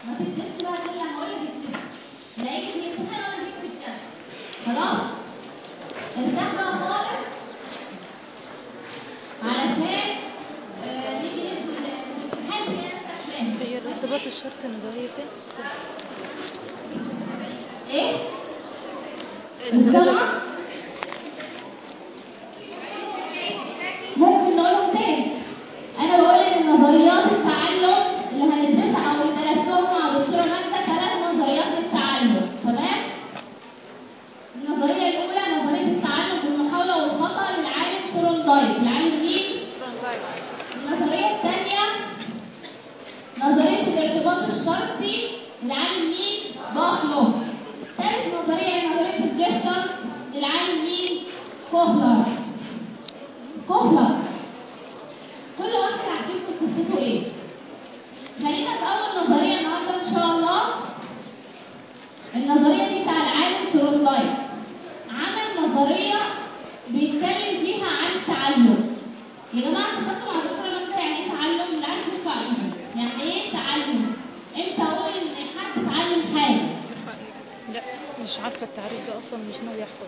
ما تكتبش بقى غير لما اقول لك اكتب لقيت في امتحان وانا بكتب كده خلاص افتح بقى خالص علشان آه، نيجي ننزل الامتحان تلاقي نفسك فاهم هي الارتباط الشرط النظرية فين؟ ايه؟ السمع ممكن نقولهم تاني انا بقول ان نظريات التعلم اللي هندرسها او اللي درستهم مع دكتوره ماجده ثلاث نظريات للتعلم تمام النظريه الاولى نظريه التعلم بالمحاوله والخطا للعالم ثورندايك العالم مين النظريه الثانيه نظريه الارتباط الشرطي للعالم مين باخلو ثالث نظريه هي نظريه الجيستال للعالم مين كوهلر كوهلر كل واحد هحكيلكم قصته ايه خلينا في اول نظريه النهارده ان شاء الله النظريه دي بتاع العالم سورونلايت عمل نظريه بيتكلم فيها عن التعلم يا جماعه انتوا خدتوا مع دكتوره مجدة يعني ايه تعلم اللي عايز يرفع ايده يعني ايه تعلم امتى اقول ان حد اتعلم حاجه لا مش عارفة التعريف ده أصلا مش ناوي أحفظ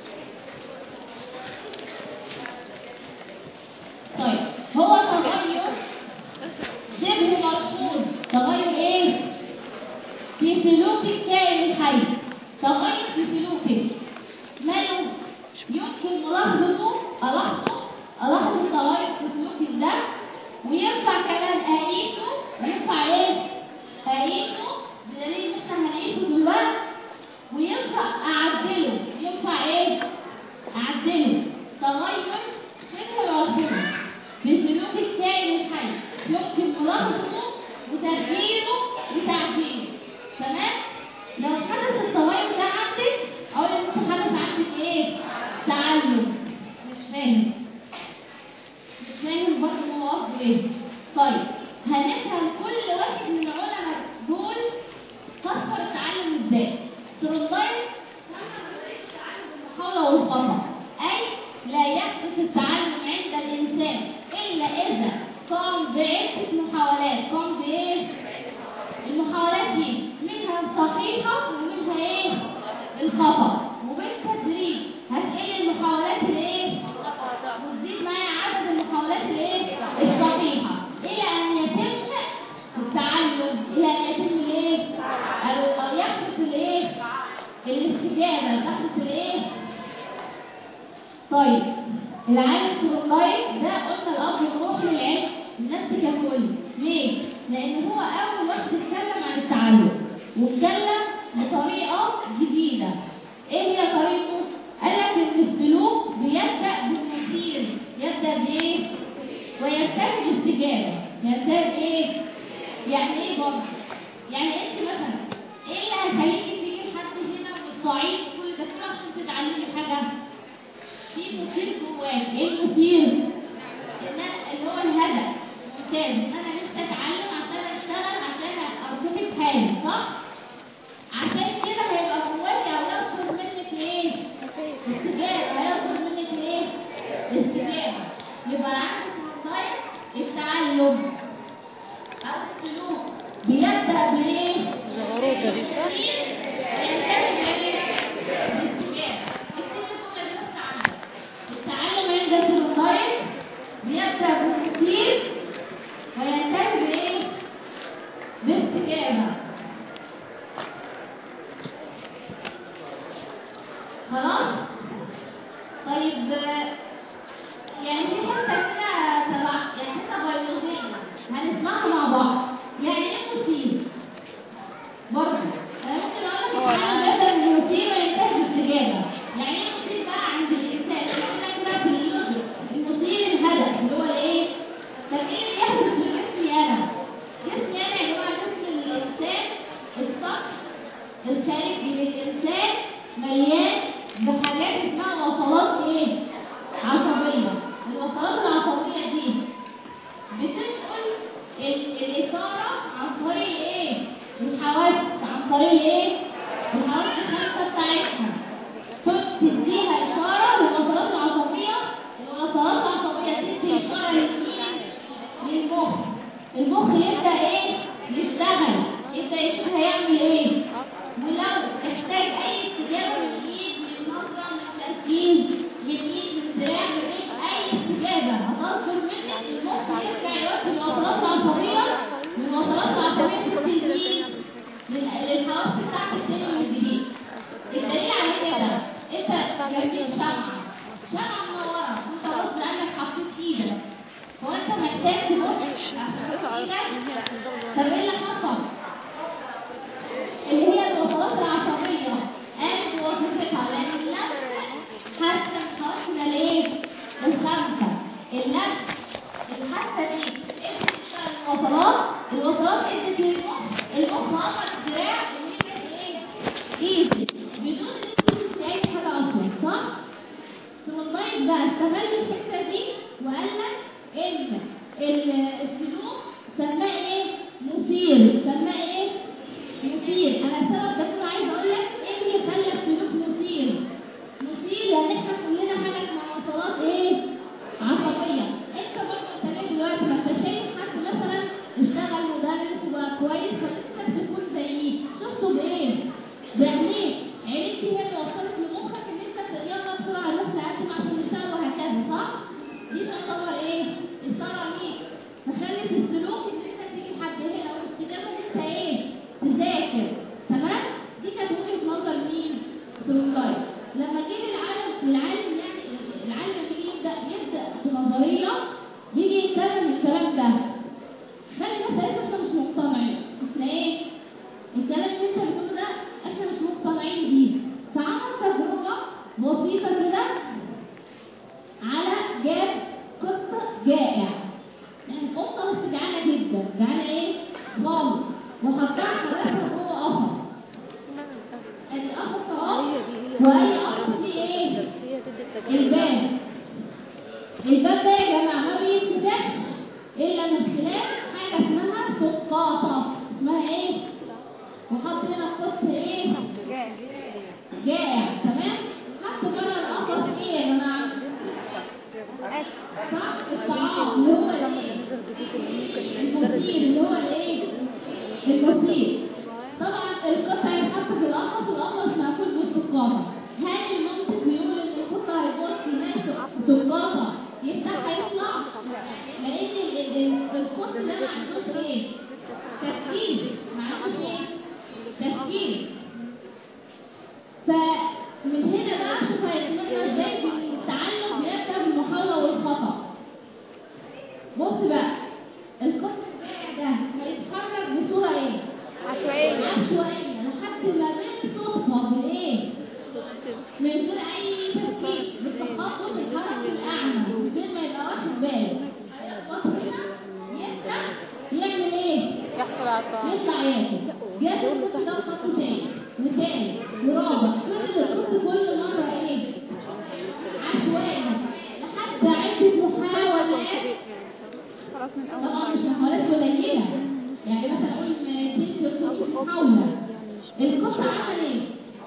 طيب هو تغير شبه مرفوض تغير ايه في سلوك الكائن الحي تغير في سلوكه ماله يمكن ملاحظته الاحظه الاحظ التغير في سلوك ده وينفع كمان اقيسه وينفع ايه اقيسه بدليل ان احنا هنقيسه دلوقتي وينفع اعدله ينفع ايه اعدله تغير شبه مرفوض بسلوك الكائن الحي يمكن ملاحظته وتغييره وتعديله تمام لو حدث التغير ده عندك اقول ان انت حدث عندك ايه تعلم مش فاهم مش فاهم برضه هو قصده ايه طيب هنفهم كل واحد من العلماء دول فسر التعلم ازاي سرنداير المحاولة والخطأ أي لا يحدث التعلم عند الإنسان إلا إذا قام بعدة محاولات قام بإيه؟ المحاولات دي منها الصحيحة ومنها إيه؟ الخطأ وبالتدريج هتقل المحاولات الإيه؟ وتزيد معايا عدد المحاولات الإيه؟ الصحيحة إلى أن يتم التعلم إلى أن يتم الإيه؟ أو أو يحدث الإيه؟ الاستجابة تحدث الإيه؟ طيب العالم سورونلايت ده قلنا الاب الروح للعلم النفس ككل ليه؟ لان هو اول واحد اتكلم عن التعلم واتكلم بطريقه جديده ايه هي طريقته؟ قال لك ان السلوك بيبدا بالمثير يبدا بايه؟ وينتهي باستجابه ينتهي بايه؟ يعني ايه برضه؟ يعني انت مثلا ايه اللي هيخليكي تيجي لحد هنا من الصعيد كل ده كله عشان تتعلمي حاجه؟ في مثير جواك ايه المثير ان انا اللي هو الهدف ممتاز ان انا نفسي اتعلم عشان اشتغل عشان ارتقي بحالي صح عشان كده هيبقى جواكي او يصدر منك ايه استجابه هيصدر منك ايه استجابه يبقى عندك طيب التعلم او السلوك بيبدا بايه زغروطة دي صح؟ وينتهي بايه بالاستجابه اكتبي الجمله دي بس عندك التعلم عند السلطان بيبدأ بالتفكير وينتهي بإيه؟ باستجابة خلاص؟ طيب يعني في حتة كده تبع يعني حتة بيولوجية هنسمعها مع بعض يعني ايه مثير؟ برضه انا ممكن اقول لك التعلم بيبدأ بالمثير وينتهي باستجابة يعني ايه مثير بقى عند الانسان احنا كده في اللوجيك المثير الهدف اللي هو الايه طب ايه اللي بيحدث في جسمي انا جسمي انا يا جماعه جسم الانسان السطح الخارجي للانسان مليان بحاجات اسمها وصلات ايه عصبيه الوصلات العصبيه دي بتنقل ال- الاثاره عن طريق ايه الحواس عن طريق ايه الحواس الخمسه بتاعتها تديها إشارة للوصلات العصبية الوصلات العصبية تدي إشارة للمين؟ للمخ المخ يبدأ إيه؟ يشتغل يبدأ ده هيعمل ايه ولو احتاج اي استجابه من الايد من نظره من تركيز من ايد من دراع من رجل اي استجابه هتصدر منك المخ يرجع يودي الوصلات العصبيه من الوصلات العصبيه في التلميذ للحواس بتاعت السينما من جديد الدليل على كده انت جنبيك شمعه شمعه منوره انت غصب عنك حطيت ايدك هو انت محتاج تبص عشان تحط ايدك طب ايه اللي حصل؟ اللي هي الوصلات العصبية قامت بوظيفتها لأن اللمس حاسة حواسنا لإيه؟ الخمسة اللمس الحاسة دي ادت تشتغل الوصلات الوصلات ادت للمخ المخ أمر الدراع ومين إيه؟ إيدي بدون إن أنت تشوفي أي حاجة أصلا صح؟ ثرومبايت بقى استغل الحتة دي وقال لك إن السلوك سماه إيه؟ مثير سماه إيه؟ مثير انا السبب ده كله عايز اقول لك ايه اللي خلى السلوك مثير مثير لان احنا كلنا حاجه اسمها وصلات ايه عصبيه انت برضه انت ليه دلوقتي ما انت شايف حد مثلا اشتغل مدرس وبقى كويس فنفسك تكون زيه شفته بايه بعينيه عينيك هي اللي وصلت لمخك ان انت يلا بسرعه نروح نقدم عشان نشتغل وهكذا صح دي تعتبر ايه اثاره ليك فخلت السلوك ان انت تيجي لحد هنا والاستجابه ان انت ايه تذاكر تمام دي كانت وجهه نظر مين سلوكاي لما جه العالم العالم يعني العالم لما يجي يبدا يبدا في نظريه بيجي يتكلم الكلام ده خلي الناس قالت احنا مش مقتنعين احنا ايه الكلام اللي انت بتقوله ده احنا مش مقتنعين بيه فعمل تجربه بسيطه كده على جاب قط جائع يعني قطه بس جعانه جدا جعانه ايه خالص وحطها حراسة جوه قفص القفص اهو واي قفص فيه ايه الباب الباب ده يا جماعه ما بيتفتحش الا من خلال حاجه اسمها سقاطه اسمها ايه وحط هنا القط ايه جائع تمام حط بره القفص ايه يا جماعه صح الطعام اللي هو الايه المثير اللي هو الايه المثير طبعا القطع هيتحط في القفص القفص مقفول بالسقاطه هل المنطق بيقول ان القطه هيبص يلاقي سقاطه يفتح هيطلع لان القط ده ما عندوش ايه تفكير ما عندوش ايه تفكير فمن هنا بقى شوف هيطلعنا ازاي التعلم بيبدا بالمحاوله والخطا بص بقى القط ده هيتحرك بصوره ايه عشوائية عشوائيه لحد ما بالصدفه بالايه من غير اي تفكير بالتخبط الحركي الاعمى من غير ما يبقى واخد باله القط هنا يبدا يعمل ايه يحصل عطاء يطلع ياكل جاب القط ده خط تاني وتاني ورابع فضل القط كل مره ايه عشوائي لحد عده محاولات خلاص من أول طبعا مش محاولات قليله يعني مثلا اقول 200 300 محاوله القط عمل ايه؟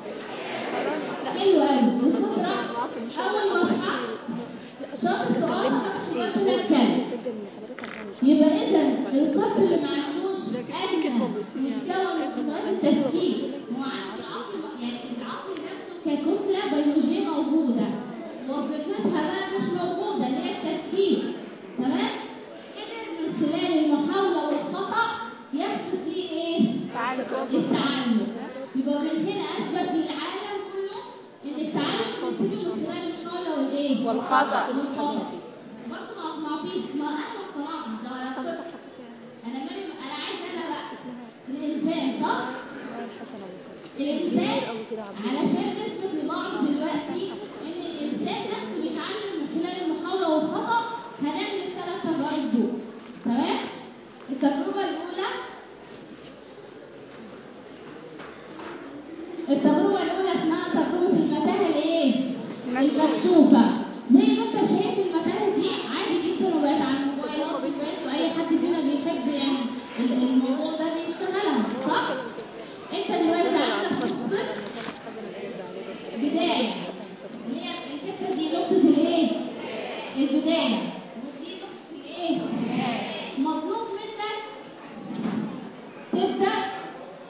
حلو قوي القط راح اول ما صحى شاط السؤال ما طلع كلب يبقى اذا القط اللي ما عندوش ادنى مستوى من مستويات التفكير هو عنده العقل يعني العقل نفسه ككتله بيولوجيه موجوده وظيفتها بقى مش موجوده اللي هي التفكير تمام قدر من خلال المحاوله والخطا يحدث ليه ايه التعلم يبقى من هنا اثبت للعالم كله ان التعلم بيتم من خلال المحاوله والايه والخطأ. والخطا برضه ما اقنعتيش ما انا اقتنعت ده انا كنت انا مالي انا عايز انا بقى الانسان صح الانسان علشان نثبت لبعض دلوقتي ان الانسان نفسه بيتعلم من خلال المحاوله والخطا هنعمل الثلاث تجارب دول تمام التجربه الاولى التجربه الاولى اسمها تجربه المتاهه الايه المكشوفه زي ما انت شايف المتاهه دي عادي جدا وبقت على الموبايلات والبيت واي حد فينا بيحب يعني ال- الموضوع ده بيشتغلها صح انت دلوقتي عندك خطه بدايه اللي هي الحته دي نقطه الايه البدايه ودي نقطه الايه مطلوب منك تبدا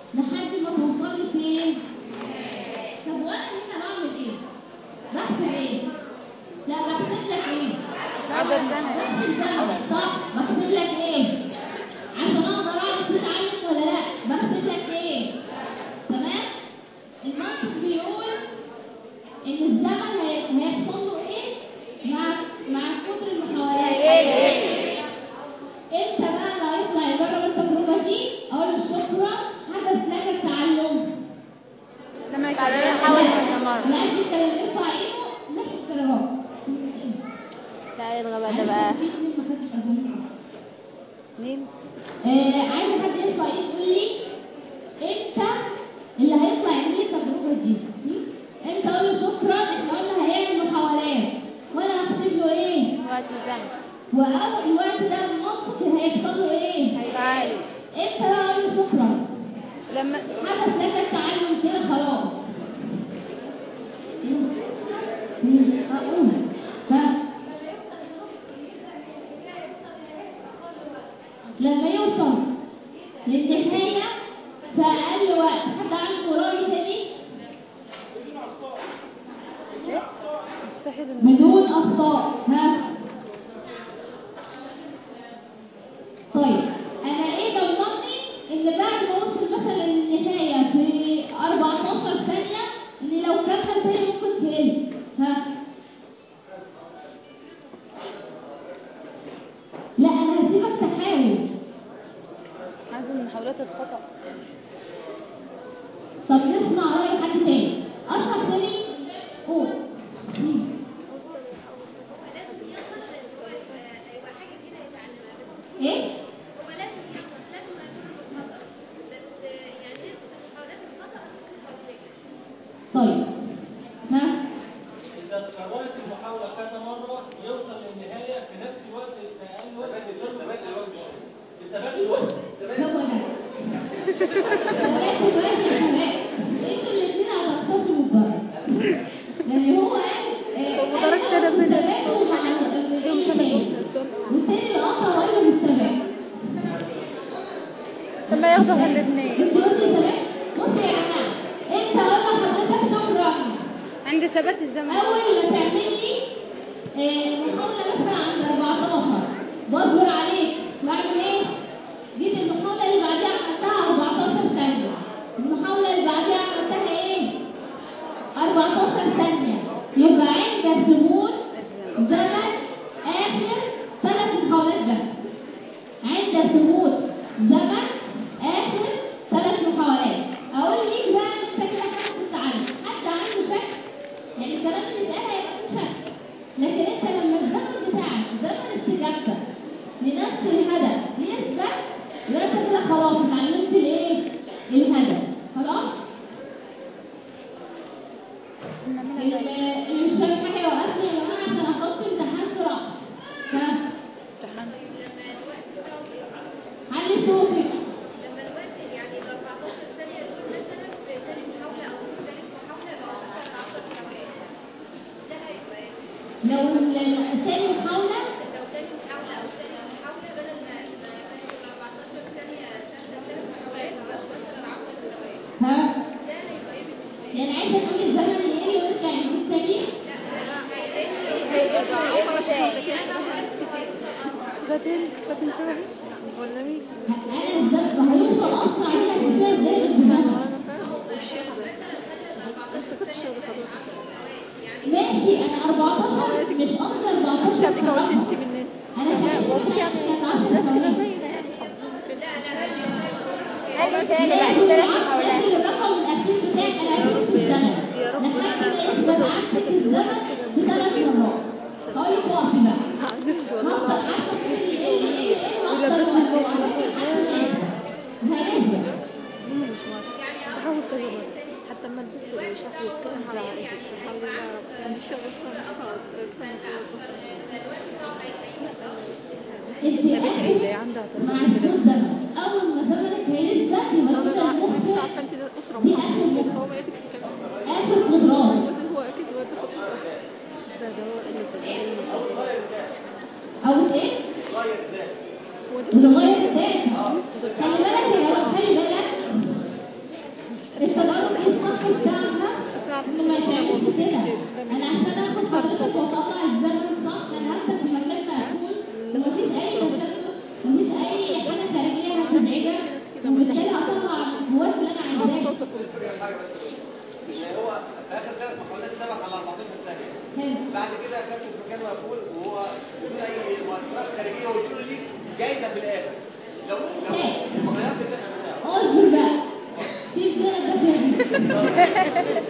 بحسب ايه؟ لا بحسب لك ايه؟ عدد زمن بحسب زمن صح بحسب لك ايه؟ عشان اقدر اعرف تتعلم ولا لا بحسب لك ايه؟ تمام؟ المنطق بيقول ان الزمن هي- هيحصل له ايه؟ مع مع كتر المحاولات امتى بقى اللي هيطلع يجرب التجربه دي؟ اقول له شكرا حدث لك التعلم لما يكررها حاول استمر لا دي كان يرفع ايده نفس الكلام تعالى الغباء ده بقى في اتنين ما خدش أجازة. مين آه، عايز حد يرفع ايده يقول لي امتى اللي هيطلع يعمل لي التجربه دي امتى اقول له شكرا احنا قلنا هيعمل محاولات وانا هحسب له ايه وقت الزمن واول الوقت ده المنطق هيحصل له ايه تعالى امتى بقى اقول له شكرا لما حدث لك التعلم كده خلاص هقولها ف لما يوصل للنهاية في أقل وقت حد عنده رأي تاني مستحيل إن- بدون أخطاء ها طيب أنا إيه ضمني إن بعد ما وصل مثلا للنهاية في 14 ثانية إن لو كمل تاني ممكن تقل ها لا أنا هسيبك تحاول عايز من محاولات الخطأ طب نسمع رأي حد تاني أشرح تاني قول مم. ايه طيب ها إذا تكررت المحاولة كذا مرة يوصل للنهاية في نفس الوقت في أقل وقت بثبات الوقت هو ده ولكن بقى يا شباب انتوا الاثنين هتختصروا الدرجة لان هو قال آه، هو قال درجة أول كده بالثبات ومع الثاني والثاني اللي قطع ولا بالثبات لما ياخدوا الاثنين انتوا قلتوا ثبات بصوا يا جماعه انت اقول لحضرتك شكرا عند ثبات الزمن اول ما تعمل لي آه، محاولة مثلا عند 14 بصبر عليك بعمل ايه؟ جيت المحاولة اللي بعديها عملتها 14 ثانية المحاولة اللي بعديها عملتها ايه؟ 14 ثانية يبقى عند ثبوت زمن آخر ثلاث محاولات بس عند ثبوت زمن آخر ثلاث محاولات أقول ليك بقى إن أنت كده حاسس تتعلم حد عنده شك يعني الكلام اللي اتقال هيبقى فيه شك لكن أنت لما الزمن بتاعك زمن استجابتك لنفس الهدف يثبت يبقى أنت كده خلاص اتعلمت الإيه؟ الهدف خلاص؟ اللي اللي مش فاهم حاجة يوقفني يا جماعة عشان أحط امتحان بسرعة ها امتحان علي صوتك لما الوقت يعني ال 14 ثانية دول مثلا في ثاني محاولة أو في ثالث محاولة بقى مثلا 10 ثواني ده هيبقى إيه؟ لو ال- تاني محاولة لو ثاني محاولة أو ثالث محاولة بدل ما ما كانت ال 14 ثانية تاخد ثلاث محاولات بقى مثلا 10 ثواني ها ده هيبقى إيه بالنسبة لي؟ يعني عايزة تقولي الزمن يقل ويرجع يكون تاني فاتن فاتن شبهي ولا مين؟ أنا الزمن هيوصل أسرع كده هتبدأ ازاي بالزمن ماشي أنا 14 مش قصدي 14 بصراحة أنا كان كانت 10 ثواني قال تاني بعد ثلاث محاولات لازم الرقم الأخير بتاعي أنا هكتب في الزمن لحد ما يثبت عندك الزمن بثلاث مرات هقول لك وقفي بقى هفضل عارفة تقولي ايه اللي ايه اللي ايه هفضل واقفة هيثبت مش موافق بحاول كذا مرة حتى ما الدكتور شاف يتكلم على عائلة بحاول يعرف يعني شغل انت اللي اخر عندها مع الزمن زمن اول ما زمنك هيثبت يبقى كده المخ انت الأسرة دي اخر مخ هو ما يتكلم اخر قدرات هو أكيد هو ده ده هو اللي تدريب او ايه هو ده اللي غير الذات خلي بالك يا جماعه خلي بالك التدرج الصحي بتاعنا انه ما يتعملش كده انا عشان حاجه بس ان هو في اخر ثلاث محاولات سبق على 14 ثانيه حلو بعد كده كان في مكان مقفول وهو بدون اي مؤثرات خارجيه ويقول لي جايزه في الاخر لو لو المغيرات بتاعتها اصبر بقى سيب كده ده فاهم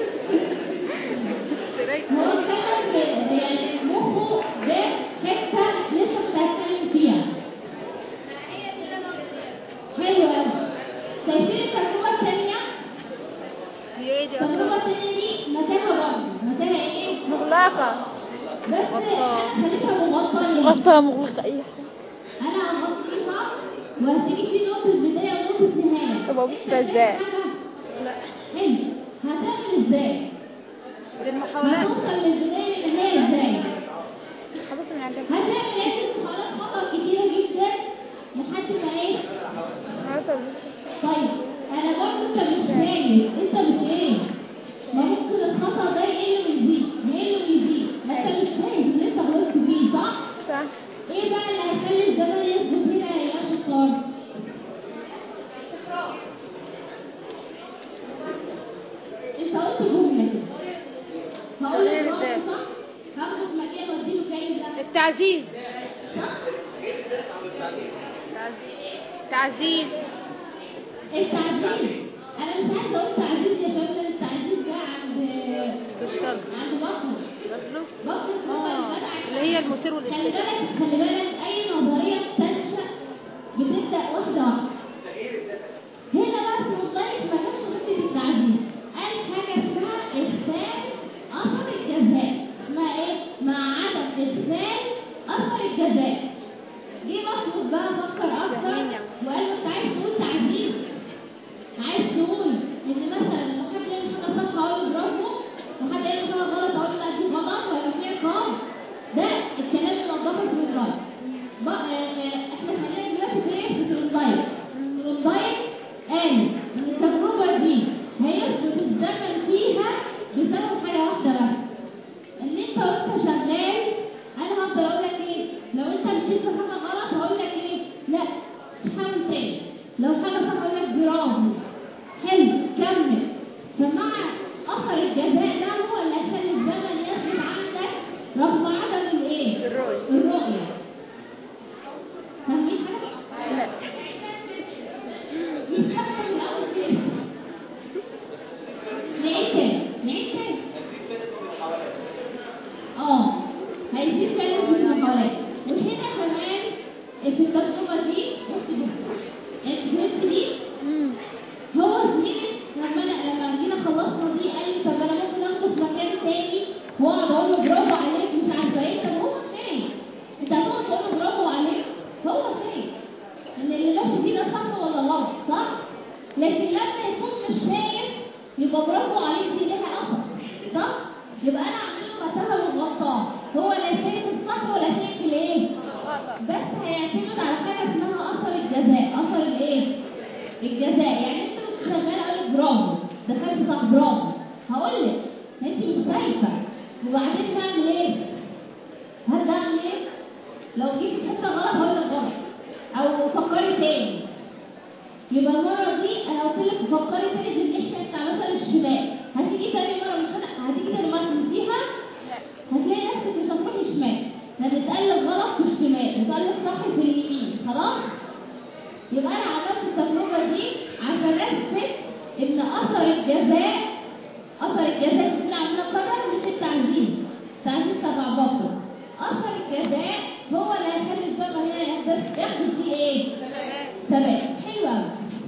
هو اتكلم في- يعني مخه ده حته لسه كنت هتكلم فيها ما هي دي اللي انا قلتها حلو قوي شايفين التجربه الثانيه هي ايه دي التجربه اصلا الثانيه دي متاهه برضه متاهه ايه مغلقة بس انا خليتها مغطيه غطاء مغلقة أي حاجة انا هغطيها وهتيجي في نقطه بدايه ونقطه نهايه طب أبص انت فاهم ازاي؟ حاجة؟ حلو هتعمل ازاي دي المحاولات هتوصل للبدايه للنهايه ازاي خلاص من عجب هتعمل عدة محاولات خطأ كتيرة جدا لحد ما ايه؟ طيب انا برضه انت مش شايف انت مش ايه؟ ما ممكن الخطأ ده يقل ويزيد يقل ويزيد ما انت مش شايف ان انت غلطت فيه صح؟ صح ايه بقى اللي هيخلي الزمن يثبت هنا يا شطار؟ انت قلت جملة كده هقول لك تغيير برافو الذات. صح؟ هاخده في مكان واديله جايزة التعزيز صح؟ تعزيز التعزيز انا مش عايزه اقول تعزيز يا شباب لان التعزيز ده عند تشتغل عند بطل بطلوا بطل هو آه، الجدع اللي هي المثير خلي والاستثناء بالك خلي بالك اي نظريه بتنشا بتبدا واحده واحده هنا بقى في الوظائف ما كانش حته التعزيز قال حاجه اسمها اخفاء اثر الجزاء اسمها ايه مع عدم اخفاء اثر الجزاء جه مطلوب بقى فكر اكتر جميل يعني. وقال له انت عايز تقول تعزيز عايز تقول ان مثلا لما حد يعمل حاجه صح اقول له برافو وحد يعمل حاجه غلط اقول له لا دي غلط ولا في عقاب ده الكلام اللي وضحه سرندايل بقى آه، آه، احنا خلينا دلوقتي في ايه في سرندايل سرندايل قال ان التجربه دي هيثبت الزمن فيها بسبب حاجه واحده بس ان انت وانت شغال انا هفضل اقول لك ايه لو انت مشيت في حاجه غلط هقول لك ايه لا حاول تاني لو حاجه صح هقول لك برافو حلو كمل فمع اثر الجزاء ده هو اللي هيخلي الزمن يثبت عندك رغم عدم الايه الرؤية الرؤيه فاهمين حاجه لا مش فاهمه من الاول كده نعيد تاني نعيد تاني اه هيزيد تاني في المحاولات وهنا كمان في التجربه دي بص بص انت فهمت دي مم. هو زميلي لما أنا لما جينا خلصنا دي قال لي طب انا ممكن اخده في مكان تاني واقعد اقول له برافو عليك مش عارفه ايه طب هو شايف انت هتقعد تقول له برافو عليك هو شايف ان اللي ماشي فيه ده صح ولا غلط صح؟ لكن لما يكون مش شايف يبقى برافو عليك دي ليها اثر صح؟ يبقى انا اعمل له متاهه وغلطان هو لا شايف الصح ولا شايف الايه؟ بس هيعتمد على حاجه اسمها اثر الجزاء اثر الايه؟ الجزاء يعني انت كنت شغال اقول لك برافو دخلت صح برافو هقول لك انت مش شايفه وبعدين هعمل ايه؟ هبدا اعمل ايه؟ لو جيت في حته غلط هقول لك غلط او فكري تاني يبقى المره دي انا قلت لك فكري تاني في الناحيه بتاع مثلا الشمال هتيجي تاني مره مش انا هتيجي تاني مره تنسيها هتلاقي نفسك مش هتروحي شمال هتتقلب غلط في الشمال وتقلب صح في اليمين خلاص يبقى انا عملت التجربه دي عشان اثبت ان اثر الجزاء اثر الجزاء اللي احنا عاملينه قرر مش التعزيز التعزيز تبع بطل اثر الجزاء هو اللي هيخلي الزمن هنا يحدث يحدث فيه ايه؟ ثبات حلو قوي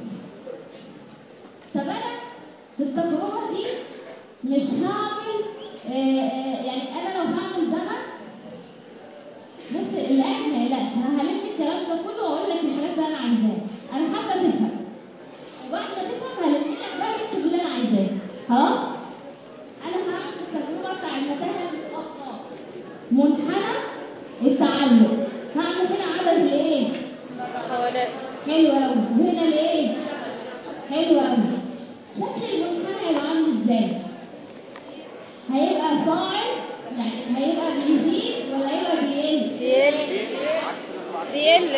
طب انا في التجربه دي مش هعمل آه، آه، يعني انا لو هعمل زمن بص العلم ما يقلقش انا هلم الكلام ده كله واقول لك الحاجات اللي انا عايزاها انا حابه تفهم وبعد ما تفهم هلم لك بقى اكتب اللي انا عايزاه خلاص انا هعمل التجربه بتاع المتاهه المتوقعه منحنى التعلق هعمل هنا عدد الايه محاولات حلو قوي وهنا الايه حلو قوي شكل المنحنى هيبقى عامل ازاي هيبقى صاعد يعني هيبقى بيزيد ولا هيبقى بيقل بيقل بيقل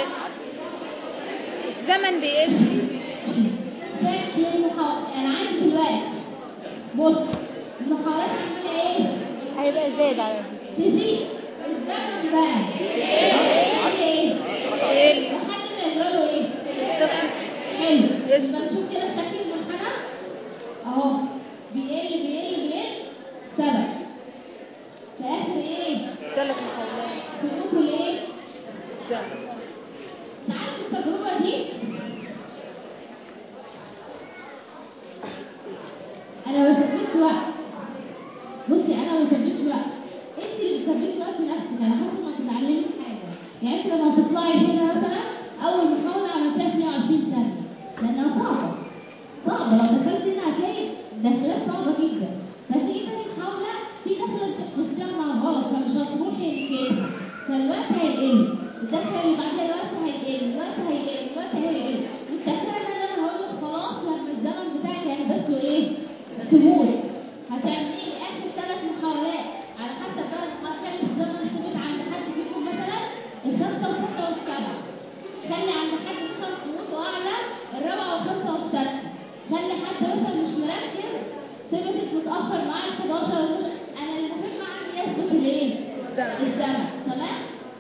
الزمن بيقل شكل المحا... انا عايز دلوقتي بص المحاولات عمالة ايه؟ هيبقى زايد على تزيد الزمن بقى ايه؟ لحد ما يجراله ايه؟ حلو يبقى نشوف كده شكل المنحنى اهو بيقل بيقل بيقل سبب في اخر ايه؟ ثلاث محاولات سلوكه الايه؟ تعرف التجربة دي انا ما بثبتش وقت بصي انا ما بثبتش وقت انت اللي بتثبتي وقت نفسك على حسب ما تتعلمي حاجه يعني انت لما تطلعي هنا مثلا اول محاوله عملتها في 120 ثانيه لانها صعبه صعبه لو دخلت هنا هتلاقي دخلات صعبه جدا فتيجي تاني محاوله في دخله بتستخدم غلط فمش هتروحي كده فالوقت هيقل الدخله اللي بعدها الوقت هيقل الوقت هيقل الوقت هيقل والتكرار ده انا هقول لك خلاص لما الزمن بتاعك هيحدث ايه؟ تموت هتعملي لي اخر ثلاث محاولات على حسب بقى المحاولات الزمن ثبت عند حد فيكم مثلا الخمسه والسته والسبعه خلي عند حد مثلا قوته اعلى الرابعه والخمسه والسته خلي حد مثلا مش مركز ثبتت متاخر معاه ال 11 ولا 12 انا المهم عندي يثبت الايه؟ الزمن تمام؟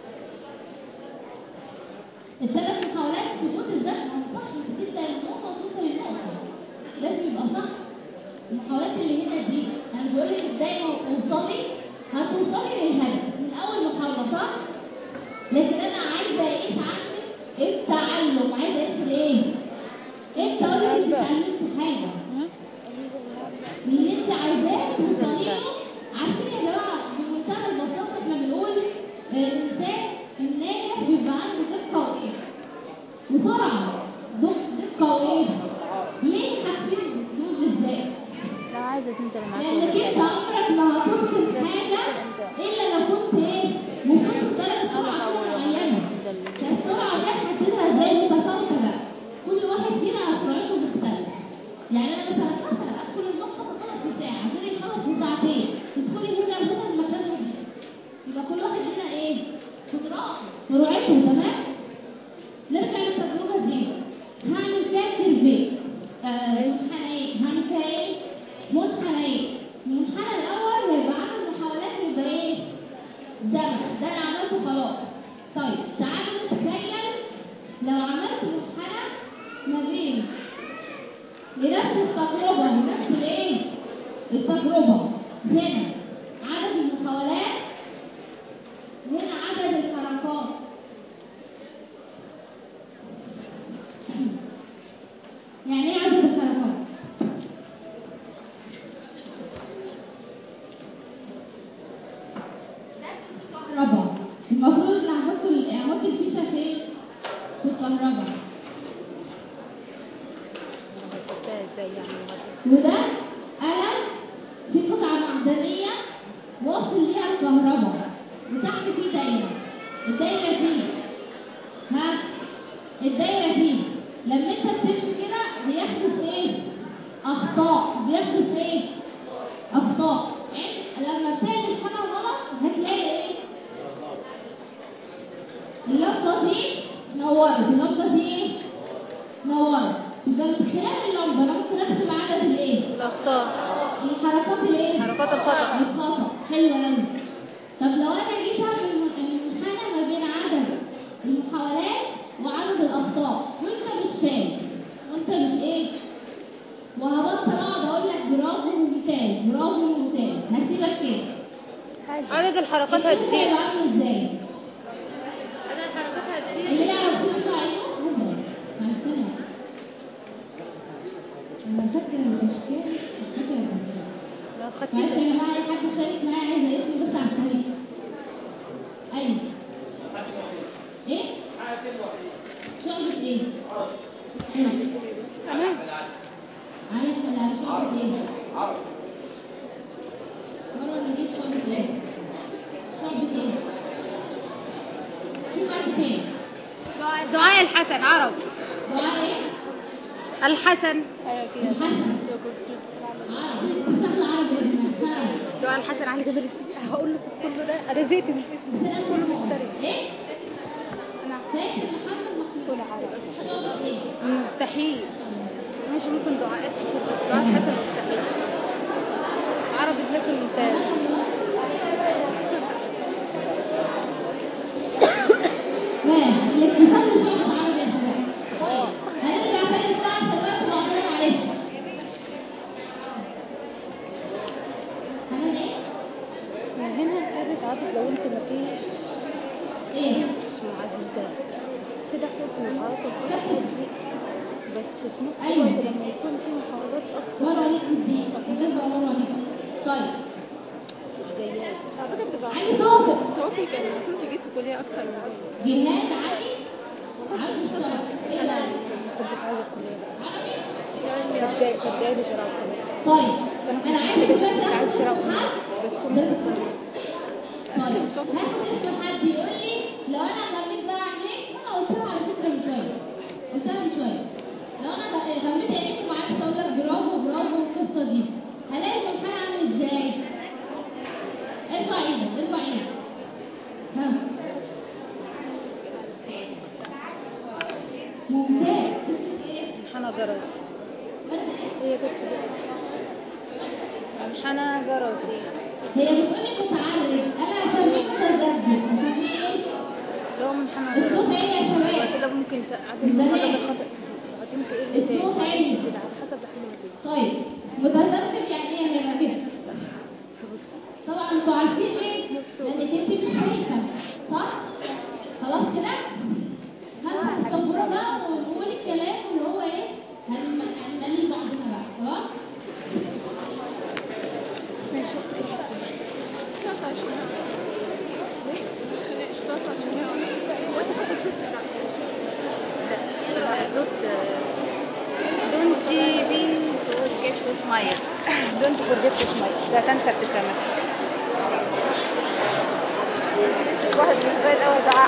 الثلاث محاولات ثبوت الزمن ما صح انت تبدا النقطه وتوصل للنقطه لازم يبقى صح المحاولات اللي هنا دي انا مش بقول لك ازاي توصلي هتوصلي للهدف من اول محاوله صح لكن انا عايزه اقيس عندك التعلم عايزه اقيس الايه انت اقول لك اتعلمت حاجه من اللي انت عايزاه توصلي له عارفين يا جماعه بمنتهى البساطه احنا بنقول آه، الانسان الناجح بيبقى عنده دقه وايه وسرعه دق- دقه وايه ليه حاسين دول بالذات لو عايزة تنزل معاك لانك انت عمرك ما هتوصل حاجه الا لو كنت ايه وصلت درجه سرعه معينه فالسرعه دي هتحددها زي متفاوته بقى كل واحد فينا سرعته مختلفه يعني انا مثلا مثلا ادخل المطبخ اخلص في ساعه غيري يخلص في ساعتين تدخلي هنا مثلا المكان نظيف يبقى كل واحد لنا ايه قدرات سرعته تمام نرجع للتجربه دي هعمل فيها سيرفي آه، منحنى ايه هعمل فيها ايه منحنى ايه المنحنى الاول هيبقى عدد محاولات يبقى ايه زمن ده انا عملته خلاص طيب تعالوا نتخيل لو عملت منحنى ما بين لنفس التجربة لنفس الايه التجربة هنا عدد المحاولات هنا عدد الحركات يعني ايه عدد الحركات كهرباء المفروض ان هحط ال- احط الفيشه فين في الكهرباء ازاي يعني وده قلم في قطعة معدنية واصل ليها الكهرباء وتحت في دايرة الدايرة دي ها الدايرة دي لما انت بتمشي كده بيحدث ايه؟ أخطاء بيحدث ايه؟ أخطاء يعني لما بتعمل حاجة غلط هتلاقي ايه؟ اللمبة دي نورت اللمبة دي ايه؟ نورت يبقى من خلال اللمبة انا ممكن اكتب عدد الايه؟ الاخطاء الحركات الايه؟ حركات الخطأ. الخطأ حلو قوي طب لو انا جيت اعمل المنحنى ما بين عدد المحاولات وعدد الاخطاء وانت مش فاهم وانت مش ايه؟ وهبطل اقعد اقول لك برافو ممتاز برافو ممتاز هسيبك كده عدد الحركات الفكرة هتزيد هيبقى عامل ازاي؟ انا الحركات هتزيد اللي يعرف يرفع عينه هو عرفتنا انا فاكره الاشكال مش فاكره الاشكال لو خدت معلش يا جماعه اي حد شارك معايا عايزه اسمه بس على السريع ايوه ايه شعبة ايه ايه تمام عارف ولا على شعبة ايه عرب مروه نجيب شعبة ايه شعبة ايه في حد تاني دعاء الحسن عرب دعاء ايه الحسن الحسن عربي تستخدم عربي يا جماعه ها. دعاء الحسن علي جبل هقول لكم كله ده انا زهقت من الاسم كله مختلف ايه انا فاكر محمد محمود كل عربي شعبة ايه مستحيل ماشي ممكن دعاء دعاء الحسن مستحيل في نفس أيوة. الوقت لما يكون في محاولات اكتر مرة عليك بالدين الناس بقى مرة عليك طيب جياد على فكره بتبقى علي صوتك توفيق كان المفروض يجيب في كليه اكتر من كده جهاد علي عبد الصمد ايه ده؟ ما كنتش عايزه الكليه بقى عربي كانت جاي كانت جايه لي شراء الكليه طيب انا عايز بس عايز اخد شراء اسم الكليه حد بس هم بيصرفوا. طيب هاخد اسم حد يقول لي لو انا غميت بقى عينيك وانا قلتها على فكره من شويه قلتها من شويه لو انا غ- غميت عينيك وما عرفتش اقول لك برافو برافو القصه دي هلاقي الامتحان عامل ازاي؟ ارفع ايدك ارفع ايدك ها ممتاز اسمك ايه؟ حنا جرس ورقة ايه؟ هي كانت في حنا جرس هي بتقولي متعرج انا اسميه متذبذب اسميه ايه؟ لو من حنا جرس الصوت عالي يا بعد شباب كده ممكن تعدل البنات. المحاضرة بالخطأ بعدين تقل تاني الصوت عالي. كده على حسب احنا طيب متذبذب يعني ايه هيبقى كده طبعا انتوا عارفين ليه لانك انت مش شايفه صح خلاص كده هنفتح السبوره بقى ونقول الكلام اللي هو ايه هنم- هنملي بعضنا بقى خلاص ماشي Don't be forget to smile. Don't forget to smile. لا تنسى ابتسامتك. واحد من البيت أول دعاء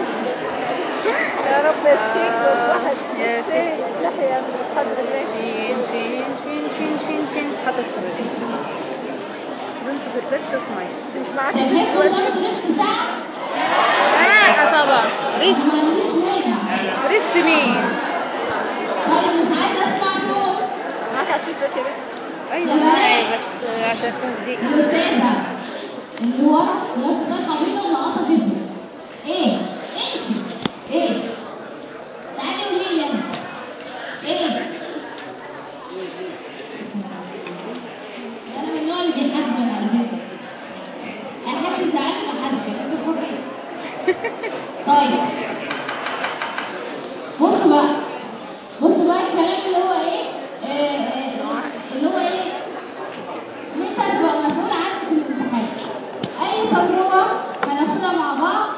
يا رب يسقيك والواحد يا ستي. لحية من قدر الله فين فين فين فين فين فين حاطط صورتي دونت فورجيت تو سمايل مش معاك تحبوا تاخدوا نص ساعه اه طبعا ريست ما عنديش مانع ريست مين طيب مش عايزه اسمع صوت معاك عشيشة كده ايوه معايا بس عشان تصديق الاستاذه اللي ورا ولابسه طرحه بيضه ومقاطه بيضه ايه انت ايه تعالي قولي لي انا ايه انا من النوع اللي بيحاسبن على فكره احس زعلان بحاسبن انت حريه طيب بصوا بقى بصوا بقى الكلام اللي هو ايه آه، آه، اللي هو ايه اللي انت هتبقى مسؤول عنه في الامتحان اي تجربه هناخدها مع بعض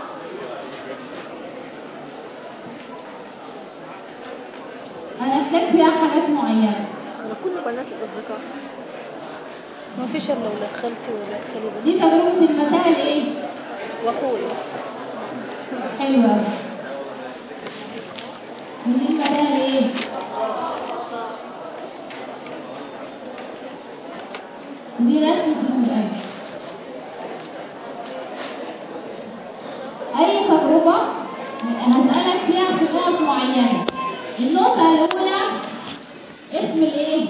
هنحتاج فيها حاجات معينه أنا كل بنات الأصدقاء ما فيش إلا ولاد خالتي وولاد خالي بس دي تجربه المسائل ايه وأخوي حلوه أوي. ودي المسائل ايه دي رسم في المقابل اي تجربه هسألك فيها في نقط معينه النقطه الاولى اسم الايه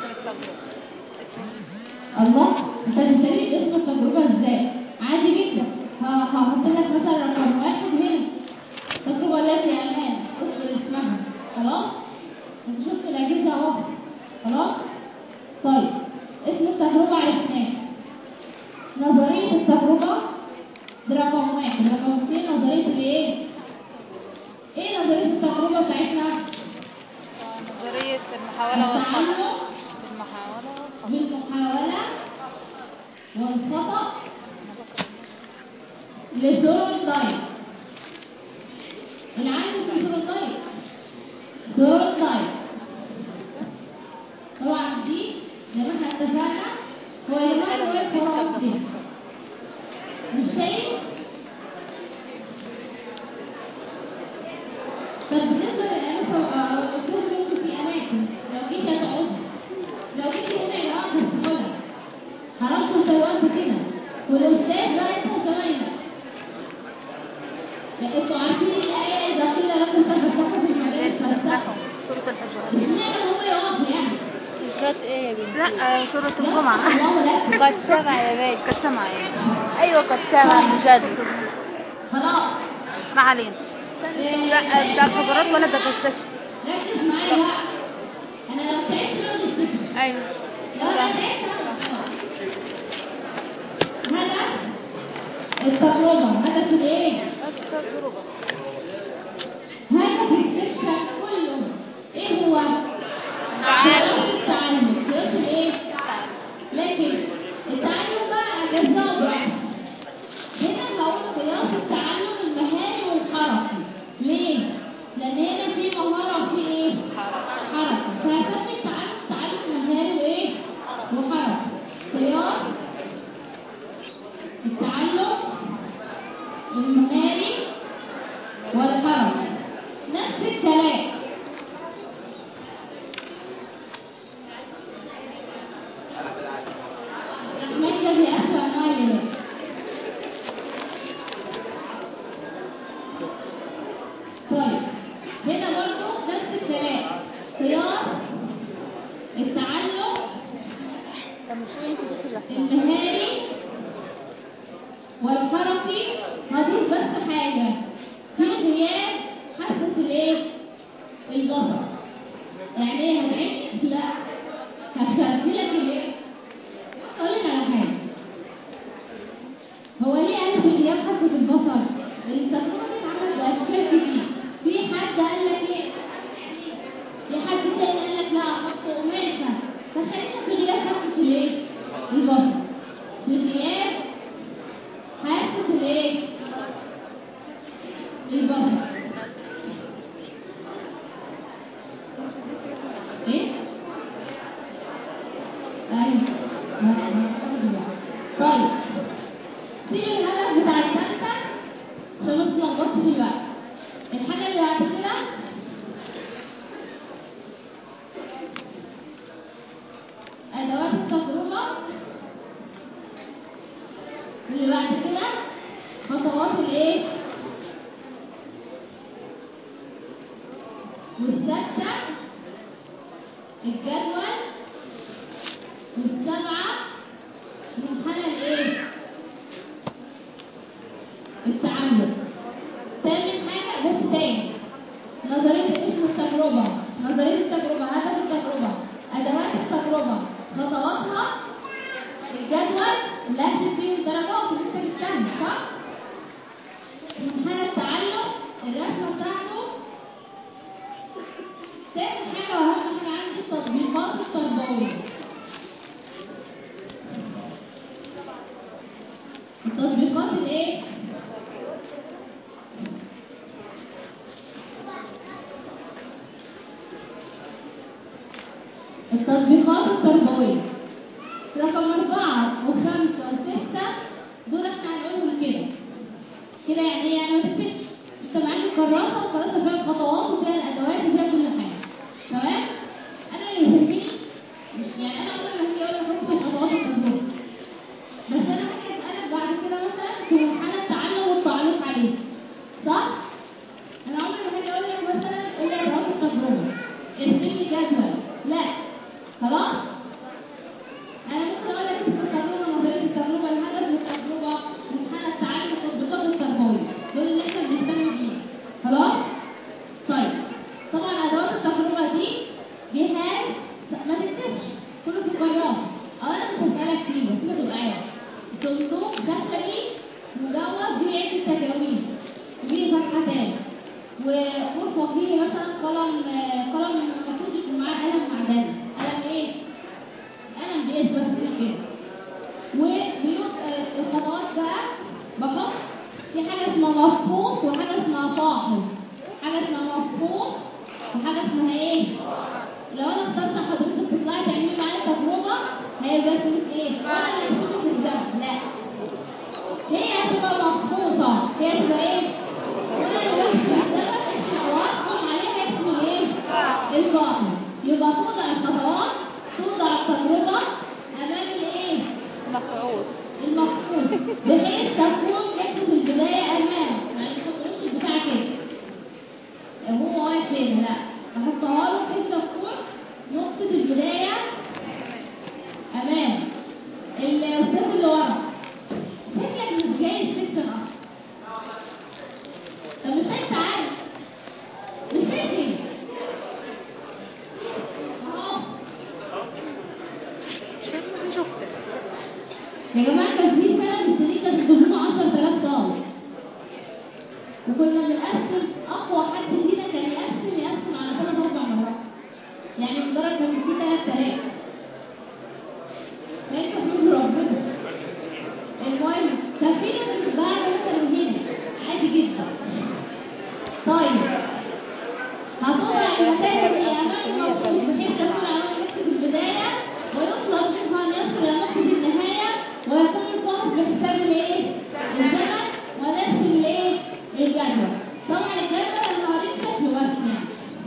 الله انت بتسالني اسم التجربه ازاي عادي جدا ه- هحط لك مثلا رقم واحد هنا التجربه التي امام اذكر اسمها خلاص انت شفت الاجهزه اهو خلاص طيب اسم التجربه عرفناه نظريه التجربه ده رقم واحد رقم اثنين نظريه الايه ايه نظريه التجربه بتاعتنا نظرية المحاولة والخطأ التعلم المحاولة والخطأ بالمحاولة والخطأ لثورندايك العالم اسمه ثورندايك ثورندايك طبعا دي زي ما احنا اتفقنا هو يا جماعة واقف ورا كده مش شايف؟ طب بالنسبة للأنفة أو الدكتور ممكن في أماكن لو جيت هتقعد لو جيت هنا يا أخ هتدخلها حرمتم توقفوا كده والأستاذ بقى أنت زمايلك لكن انتوا عارفين الآية إذا قيل لكم تفسحوا في المجال فافسحوا سورة الحجرات اشمعنى هم يقفوا يعني؟ ذكريات إيه يا بنتي؟ لا سورة لا، الجمعة الله لا قد سمع يا بنتي كانت سامعة يعني أيوة قد سمع بجد خلاص ما علينا لا بتاع الحجرات ولا ده بس ركز معايا بقى أنا لو تعبت بقى نستفيد ايوه لو أنا تعبت هدف التجربة هدف الإيه؟ التجربة هدف السكشن كله إيه هو؟ قياس التعلم قياس الايه لكن التعلم بقى اجزاء براحتي هنا هقول قياس التعلم المهاري والحركي ليه لان هنا في مهاره وفي ايه حركه فهسمي التعلم تعلم مهاري وايه وحركي قياس التعلم المهاري والحركي نفس الكلام مركز أسوأ أنواع العلاج طيب هنا برضو نفس الكلام قياس التعلم طب مش انت بس اللي احسن المهاري والحركي هضيف بس حاجة في غياب حاسة الايه؟ البصر يعني ايه هتعمل؟ لا هخلي لك الايه؟ اقول لك على حاجة هو ليه عارف غياب حاسة البصر؟ التجربة دي اتعملت بأشكال كتير في حد قال لك ايه؟ في حد تاني قال لك لا احط قماشة فخلينا في غياب حاسة الايه؟ البصر في غياب حاسة الايه؟ البصر ايه؟ ايوه ما- ما- طيب سيب الهدف بتاع الثالثة عشان ما تتلخبطش في الوقت الحاجة اللي بعد كده أدوات التجربة اللي بعد كده خطوات الايه والستة الجدول والسبعة منحنى الايه التعلم ثامن حاجة بص تاني نظرية اسم التجربة نظرية التجربة هدف التجربة أدوات التجربة خطواتها الجدول اللي هكتب فيه الدرجات اللي انت جبتها صح؟ منحنى التعلم الرسمة بتاعته تاني حاجة وأهم حاجة عندي التطبيقات التربوية التطبيقات الايه؟ التطبيقات التربوية رقم أربعة وخمسة وستة دول احنا هنقولهم كده كده يعني ايه يعني ما تكتبش انت معاك كراسة وكراسة فيها الخطوات وفيها الأدوات وفيها كل حاجة تمام؟ أنا اللي يهمني مش يعني أنا عمري ما هاجي أقول لك اكتب خطوات التجربة بس أنا هاجي أسألك بعد كده مثلا في مرحلة التعلم والتعليق عليه صح؟ أنا عمري ما هاجي أقول لك مثلا قول لي أدوات التجربة ارسم لي جدول لا خلاص؟ أنا ممكن أقول لك اسم التجربة نظرية التجربة الهدف من التجربة مرحلة التعلم التطبيقات التربوية دول اللي احنا بنهتم بيهم خلاص؟ طيب طبعا أدوات التجربة دي جهاز ما تكتبش كله في الكراسة أو أنا مش هسألك فيه بس أنت تبقى عارف صندوق خشبي مجوز بيه عدة تجاويز وفيه فتحتان وغرفة فيه مثلا قلم قلم المفروض يكون معاه قلم معدني قلم ايه؟ قلم بيس بس كده كده وبيوت آه، الخطوات بقى بحط في حاجة اسمها مفحوص وحاجة اسمها فاحص حاجة اسمها مفحوص وحاجة اسمها ايه؟ لو انا اخترت حضرتك تطلعي تعملي معايا تجربة هيبقى اسمك ايه؟ وانا اللي هسيبك الزمن لا هي هتبقى مفحوصة هي هتبقى ايه؟ وانا اللي بحسب الزمن اسم واحكم عليها اسم الايه؟ الفاحص يبقى توضع الخطوات توضع التجربة امام الايه؟ مفعول المفروض بحيث تكون نقطة البداية أمام يعني ما تحطلوش البتاع كده هو واقف هنا لا أحطها له بحيث تكون نقطة البداية أمام الأستاذ اللي ورا شكلك مش جاي السكشن أصلا طب مش عايز تعالى مش عايز ايه أهو شكله شفتك يا جماعة كان في سنة من السنين كانت تجيب لنا 10000 طالب وكنا بنقسم أقوى حد فينا كان يقسم يقسم على ثلاث أربع مرات يعني من درجة لدرجة إن في 3000 لقيت فلوس ربنا المهم كان في ناس بتتباع مثلا هنا عادي جدا طيب هتوضع المسافة دي أمام المفروض بحيث تكون على نقطة البداية ويطلب منها أن يصل إلى نقطة النهاية ويكون الفحص بحساب الإيه؟ الزمن ونفس الإيه؟ الجدول طبعا الجدول أنا هوريك شكله بس يعني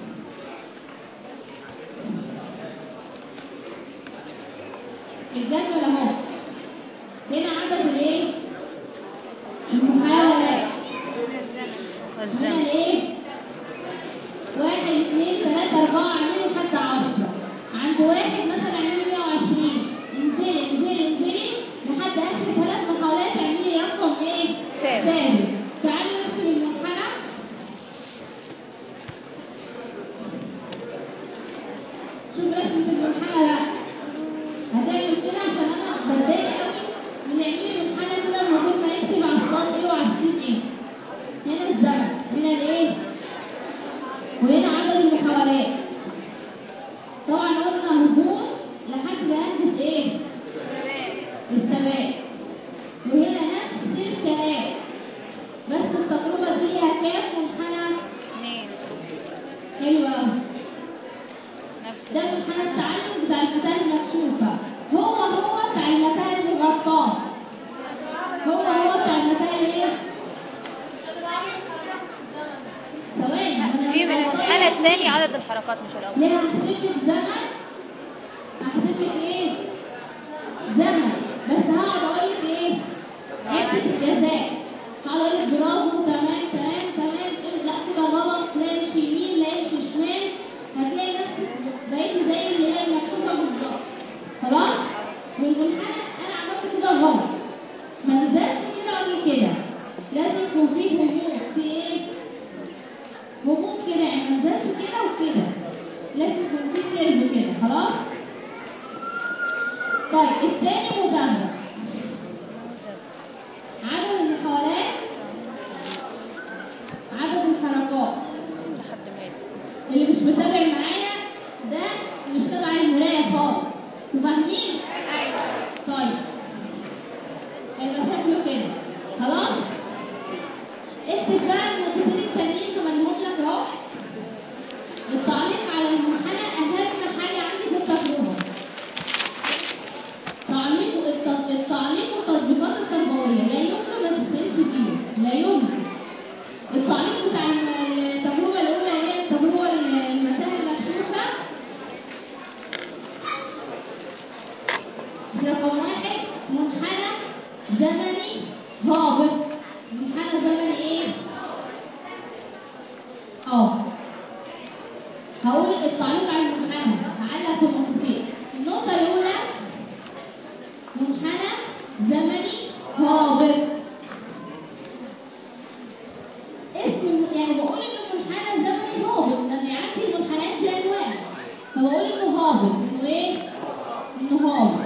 الجدول أهو هنا عدد الإيه؟ المحاولات هنا الإيه؟ واحد اثنين ثلاثة أربعة اعملي لحد عشرة عند واحد مثلا اعملي 120 انزلي انزلي انزلي لحد آخر ثلاث محاولات اعملي رقم ايه؟ ثابت. ثابت تعالي نرسم المنحنى شوف رسمة المنحنى بقى هتعمل كده عشان انا بتضايق قوي من يعملي منحنى كده من غير ما يكتب على الصاد ايه وعلى السين ايه هنا الزمن هنا الايه؟ وهنا عدد المحاولات طبعا قلنا هبوط لحد ما يحدث ايه الثبات وهنا نفس الكلام بس التجربة دي ليها كام منحنى اثنين حلو قوي نفس ده منحنى التعلم بتاع المتاهة المكشوفة هو هو بتاع المتاهة المغطاة هو هو بتاع المتاهة الايه؟ ثواني ما أنا في من مش الحالة هقول لك الثاني عدد الحركات مش الأول ليه هحسب لك زمن هحسب لك ايه زمن بس هقعد اقول لك ايه عدة الجزاء هقعد اقول لك برافو تمام تمام تمام إيه، لا كده غلط لا يمشي يمين لا يمشي شمال هتلاقي نفسك بقيتي زي اللي هي المكتوبة بالظبط خلاص والمنحنى انا عملت كده غلط ما نزلت كده ولا كده لازم يكون فيه هموم في ايه هموم كده يعني ما نزلش كده وكده لازم يكون في كيرف كده خلاص طيب الثاني مجرد عدد المحاولات عدد الحركات لحد ما يبقى. اللي مش متابع معايا ده مش تبع المراية خالص انتوا فاهمين؟ طيب هيبقى شكله كده خلاص؟ اكتب بقى النقطتين التانيين كملهم لك اهو التعليق على المنحنى اهم حاجة عندي في التجربة تعليق الت- التعليق والتطبيقات التربوية لا يمكن ما تستنش فيه لا يمكن التعليق بتاع التجربة الأولى هي التجربة المساحة المكشوفة رقم واحد منحنى زمني هابط منحنى زمني ايه؟ اه هقول التعليق على المنحنى هعلق في النقطتين النقطة الأولى منحنى زمني هابط اسم يعني بقول انه منحنى زمني هابط لان عندي المنحنيات دي انواع فبقول انه هابط انه ايه؟ انه هابط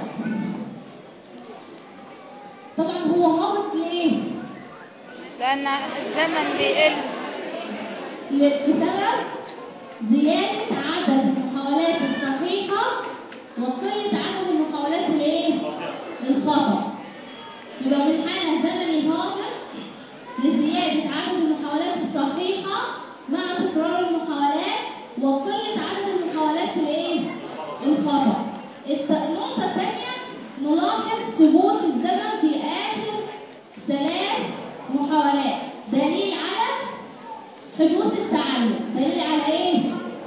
طبعا هو هابط ليه؟ لأن الزمن بيقل ل- بسبب زيادة عدد المحاولات الصحيحة وقلة عدد المحاولات الايه؟ الخطأ يبقى منحنى زمني هابط لزيادة عدد المحاولات الصحيحة مع تكرار المحاولات وقلة عدد المحاولات الايه؟ الخطأ الت- النقطة الثانية نلاحظ ثبوت الزمن في آخر ثلاث محاولات دليل على حدوث التعلم دليل على ايه؟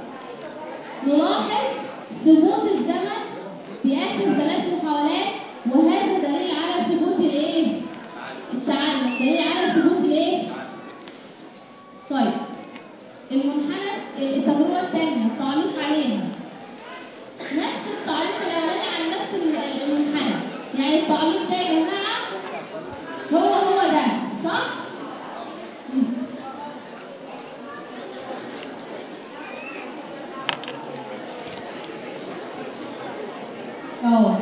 نلاحظ ثبوت الزمن في آخر ثلاث محاولات وهذا دليل على ثبوت الايه؟ التعلم دليل على ثبوت الايه؟ طيب المنحنى التجربة الثانية التعليق عليها نفس التعليق الأولاني على نفس ال- المنحنى يعني التعليق ده يا جماعة هو هو ده صح؟ مم. اه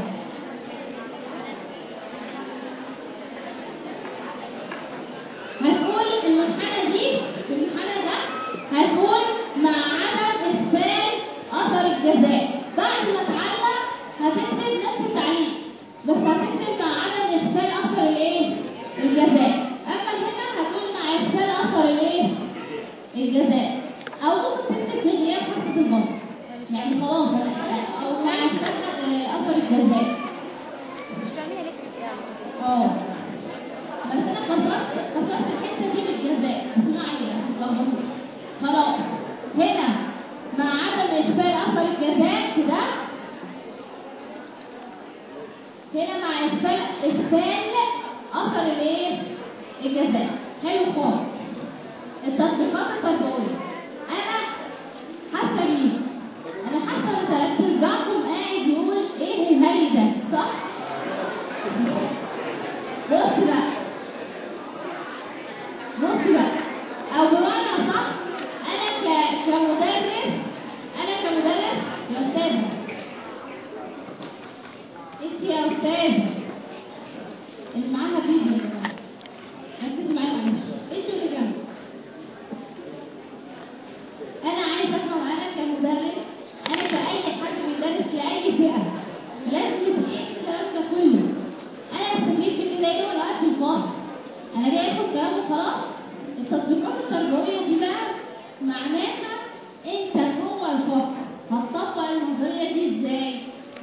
هتقول المنحنى دي المنحنى ده هتقول مع عدم اثبات اثر الجزاء بعد هنا مع إسفال إسفال أثر الإيه؟ الجزاء حلو خالص التطبيقات التربوية أنا حاسة بيه أنا حاسة إن تلات أرباعكم قاعد يقول إيه الهري ده صح؟ بص بقى بص بقى أو بمعنى صح أنا ك... كمدرس أنا كمدرس يا أستاذة انت يا أستاذة اللي معاها بيبي يا جماعة ركزوا معايا معلش انتوا اللي جنبي انا عايز افهم انا كمدرس انا كاي حد بيدرس لاي فئه لازم ايه الكلام ده كله انا استفيد بكده ايه وانا واقف في الفصل انا جاي اخد كلام وخلاص التطبيقات التربويه دي بقى معناها انت جوه الفصل هتطبق النظريه دي ازاي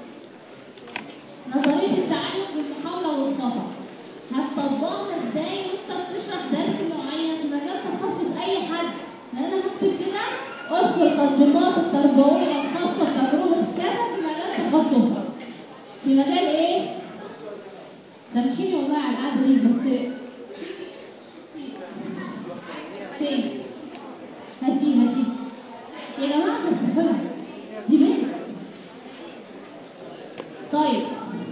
نظريه التعلم بالمحاوله والخطا هتطبقها ازاي وانت بتشرح درس معين في مجال تخصص اي حد لان انا هكتب كده اذكر التطبيقات التربويه الخاصه بتجربه كذا في مجال تخصصك في مجال ايه؟ سامحيني والله على القعده دي بس فين؟ هدي هدي يا جماعه تستحقها دي بنت طيب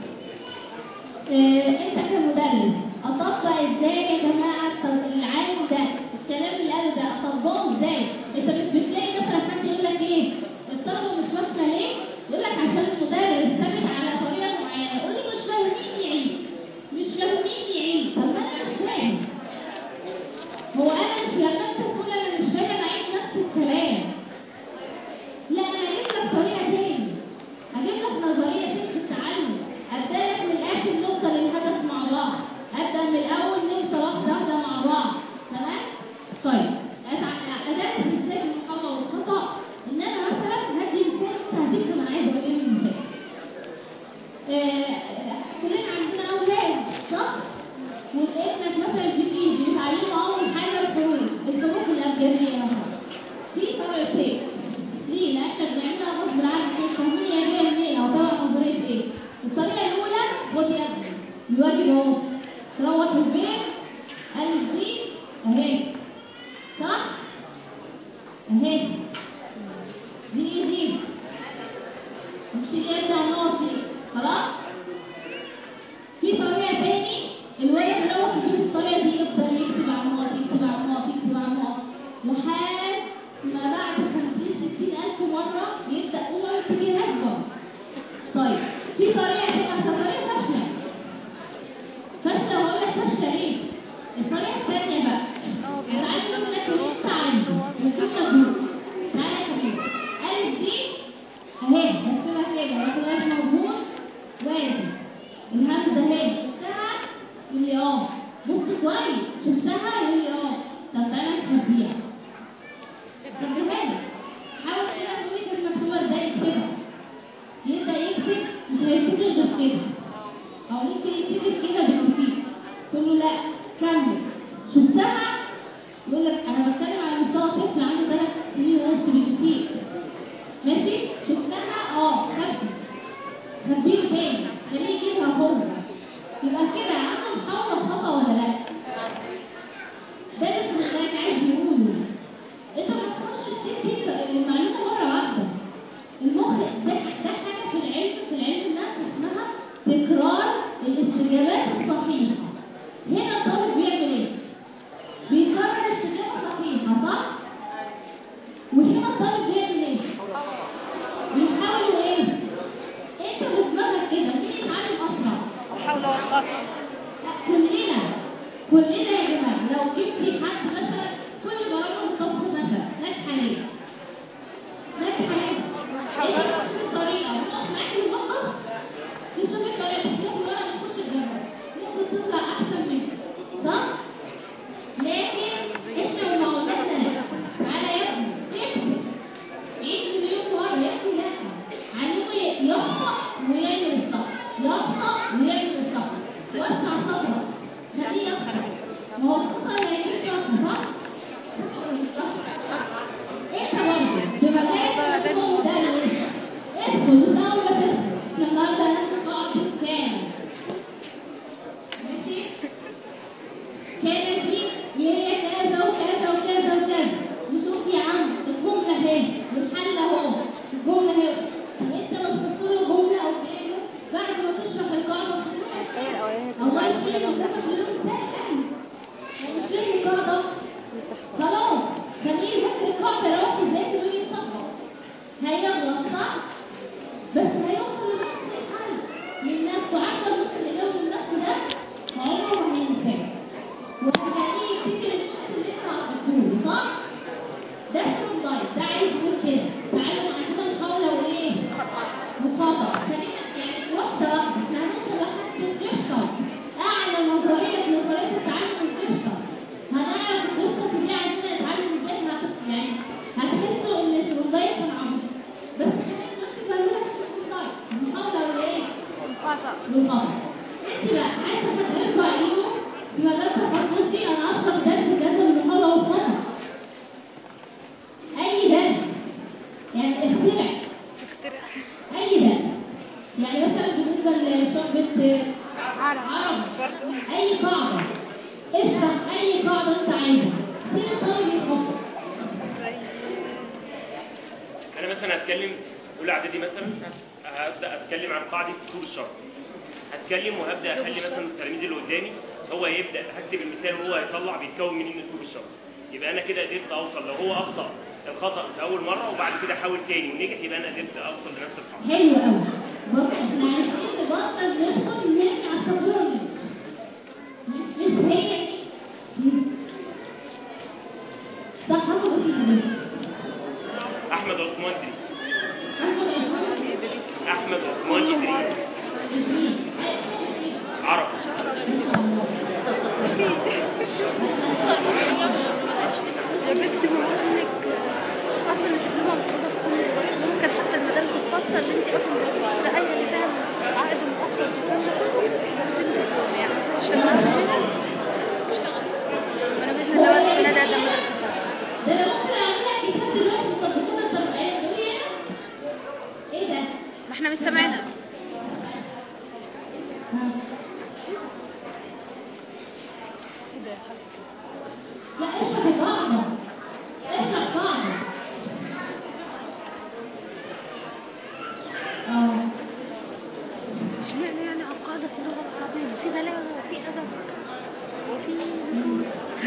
آه، انت كمدرس اطبق ازاي يا جماعه الت- العالم ده الكلام اللي قاله ده اطبقه ازاي انت مش بتلاقي مثلا حد يقول لك ايه الطلبه مش فاهمه ليه يقول لك عشان المدرس ثابت على طريقه معينه قول له مش فاهمين يعيد مش فاهمين يعيد طب ما انا مش فاهم هو انا مش لما انت تقول انا مش فاهم انا عايز نفس الكلام لا انا اجيب لك طريقه تاني اجيب لك نظريه تاني في التعلم ابدا لك من الاخر نوصل للهدف مع بعض ابدا من الاول نوصل واحده واحده مع بعض تمام طيب أتع- ادرس ازاي المحاوله والخطا ان انا مثلا هدي مثال انت هتفهم انا عايزه اقول ايه من المثال آه، كلنا عندنا اولاد صح وابنك مثلا في كيجي بتعلمه اول حاجه الحروف الحروف الابجديه مثلا في طريقتين ليه؟ لان احنا بنعملها غصب عنك مش فاهمين هي جايه منين او تبع نظريه ايه الطريقه الاولى خد يا ابني الواجب اهو تروح البيت الف دي اهي صح اهي دي ايه دي مش اللي يبدا ناصي خلاص في طريقه تاني الولد يروح البيت الطريقه دي يفضل يكتب على النقط يكتب على النقط يكتب على النقط لحد ما بعد 50 60 الف مره يبدا هو يبتدي يكبر طيب في طريقه كده بس طريقه فاشله فاشله وهقول لك فاشله ليه الطريقه الثانيه بقى هتعلم منك اللي انت عايزه وتجيب مجهود تعالى يا حبيبي الف دي اهي بكتبها كده باخد الف مجهود وادي الهمزه اهي شفتها يقول لي اه بص كويس شفتها يقول لي اه طب تعالى نخبيها خبيها لي حاول كده تقولي كانت مكتوبه ازاي اكتبها يبدا يكتب مش هيفتكر غير كده او ممكن يفتكر كده بالكتير تقول له لا كمل شفتها يقول لك انا بتكلم على مستوى طفل عنده ثلاث سنين ونص بالكتير ماشي شفتها اه خبي خبيه تاني خليه يجيبها هو يبقى كده عنده محاولة خطأ ولا لا؟ ده اللي اسمه انك عايز يقوله انت ما تخشش تكتب المعلومة مرة واحدة المخ ده ده حاجة في العلم في العلم النفس اسمها تكرار الاستجابات الصحيحة هنا الطالب بيعمل ايه؟ بيكرر استجابة صحيحة صح؟ وهنا الطالب بيعمل ايه؟ بيحاول ايه؟ انت بدماغك كده مين يتعلم اسرع؟ الحول والقوة لا كلنا كلنا يا جماعه لو جبتي حد مثلا كل برامج الطبخ مثلا ناجحه ليه؟ ناجحه ليه؟ انت بتشوفي الطريقه بتقف معاكي في المطبخ تشوفي الطريقه تشوفي ورا بتخش الجبل ممكن تطلع احسن منك صح؟ لكن احنا وما اولادنا على يا ابني اكتب عيد مليون مره يا ابني لا علمه يخطأ ويعمل الصح يخطأ ويعمل الصح وسع صدرك خليه يخطأ ما هو الخطأ اللي هيجيب صح صح؟ ولا مش صح؟ انت خطأ بالخطأ انت بقى عايزه ترفع ايده في مجال تخصصي انا اشرح درس كذا بالمحاولة والخطأ اي درس يعني اخترع اخترع اي درس يعني مثلا بالنسبة لشعبة عرب عرب برضو اي قاعدة اشرح اي قاعدة انت عايزها سيب الطالب يخطط انا مثلا هتكلم اولى اعدادي مثلا هبدا اتكلم عن قاعده اصول الشرط هتكلم وهبدا اخلي مثلا التلاميذ اللي قدامي هو يبدا هكتب المثال وهو هيطلع بيتكون منين اصول الشرط يبقى انا كده قدرت اوصل لو هو اخطا الخطا في اول مره وبعد كده حاول تاني ونجح يبقى انا قدرت اوصل لنفس الحاجه حلو قوي بص احنا عايزين نبطل ندخل نرجع السبوره دي مش مش هي دي صح هاخد اسم حضرتك احمد عثمان دري هاخد عثمان احمد عثمان ادريس الاثنين ايه عرب ان شاء الله يا بنتي بقول لك اصلا الدبلومه مفروضه تكون ممكن حتى المدارس الخاصه اللي انت اصلا ده اي اللي فيها عقد مؤقت وكل يعني شغاله هنا اشتغل وانا باذن الله السنه ده ده مدرسه خاصة. ده انا ممكن اعمل لك حساب دلوقتي في التطبيقات التربويه تقولي انا ايه ده؟ ما احنا مستمعين ها لا اشرح القاعدة اشرح قاعدة اه اشمعنى يعني عقاده في اللغه العربيه في بلاغه وفي ادب وفي نصوص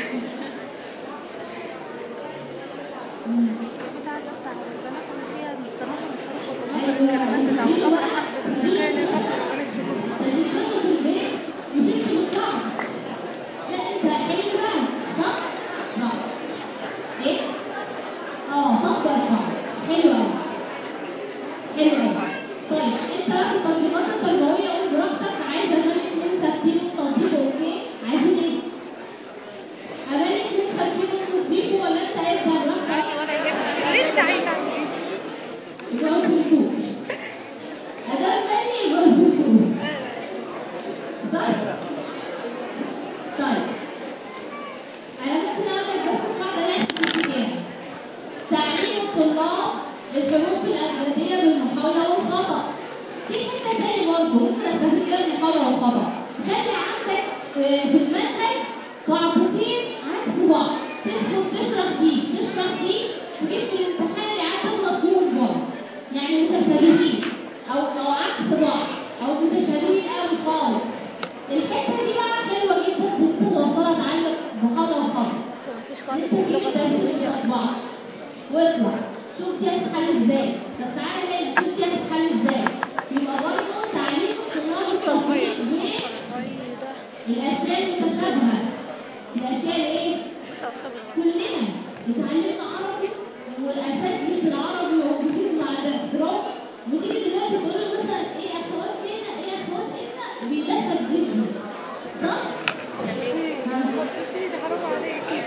مم. كنت عايزه اقطع البنات اللي فيها التناقض الحروف والتناقض الكلمات بتاع الخبر حرف المكان الخبر وليس تدريباته في البيت مش انت بتطلع لا انت حلو بقى صح؟ صح ايه؟ اه طبق القاعدة حلو قوي حلو قوي طيب انت بقى في التطبيقات التربوية قول براحتك عايزة اغاني اتنين ترتيب وتوظيف اوكي عايزين ايه؟ اغاني اتنين ترتيب وتوظيف ولا انت ابدا براحتك ولا يهمك لسه عايزه اعمل ايه يبقى في الكوش ادام مالي يبقى في الكوش طيب طيب انا ممكن اقول لك بس القاعده نحكي فيها تعليم الطلاب الحروف الابجديه بالمحاوله والخطا في حته تاني برضه ممكن استفيد بيها المحاوله والخطا خلي عندك آه، في المنهج قاعدتين عكس بعض تدخل تشرح دي تشرح دي تجيب في الامتحان اللي عايز تغلط فيهم بعض يعني متشابهين او او عكس بعض او متشابهين قوي خالص الحته دي بقى حلوه جدا انت توصلها تعلم محاوله وخطا مفيش انت قاعده تجيب في اللغه تدريب العربيه بعض واطلع شوف دي هتتحل ازاي طب تعالى هنا شوف دي هتتحل ازاي يبقى برضه تعليم الطلاب التطبيق بين الاشياء المتشابهه الاشياء الايه كلنا اتعلمنا عربي والاساس لسه العربي موجودين مع الاحترام وتيجي دلوقتي تقول له مثلا ايه اخوات هنا ايه اخوات هنا بيدخل جدا صح؟ ها؟ حرام عليك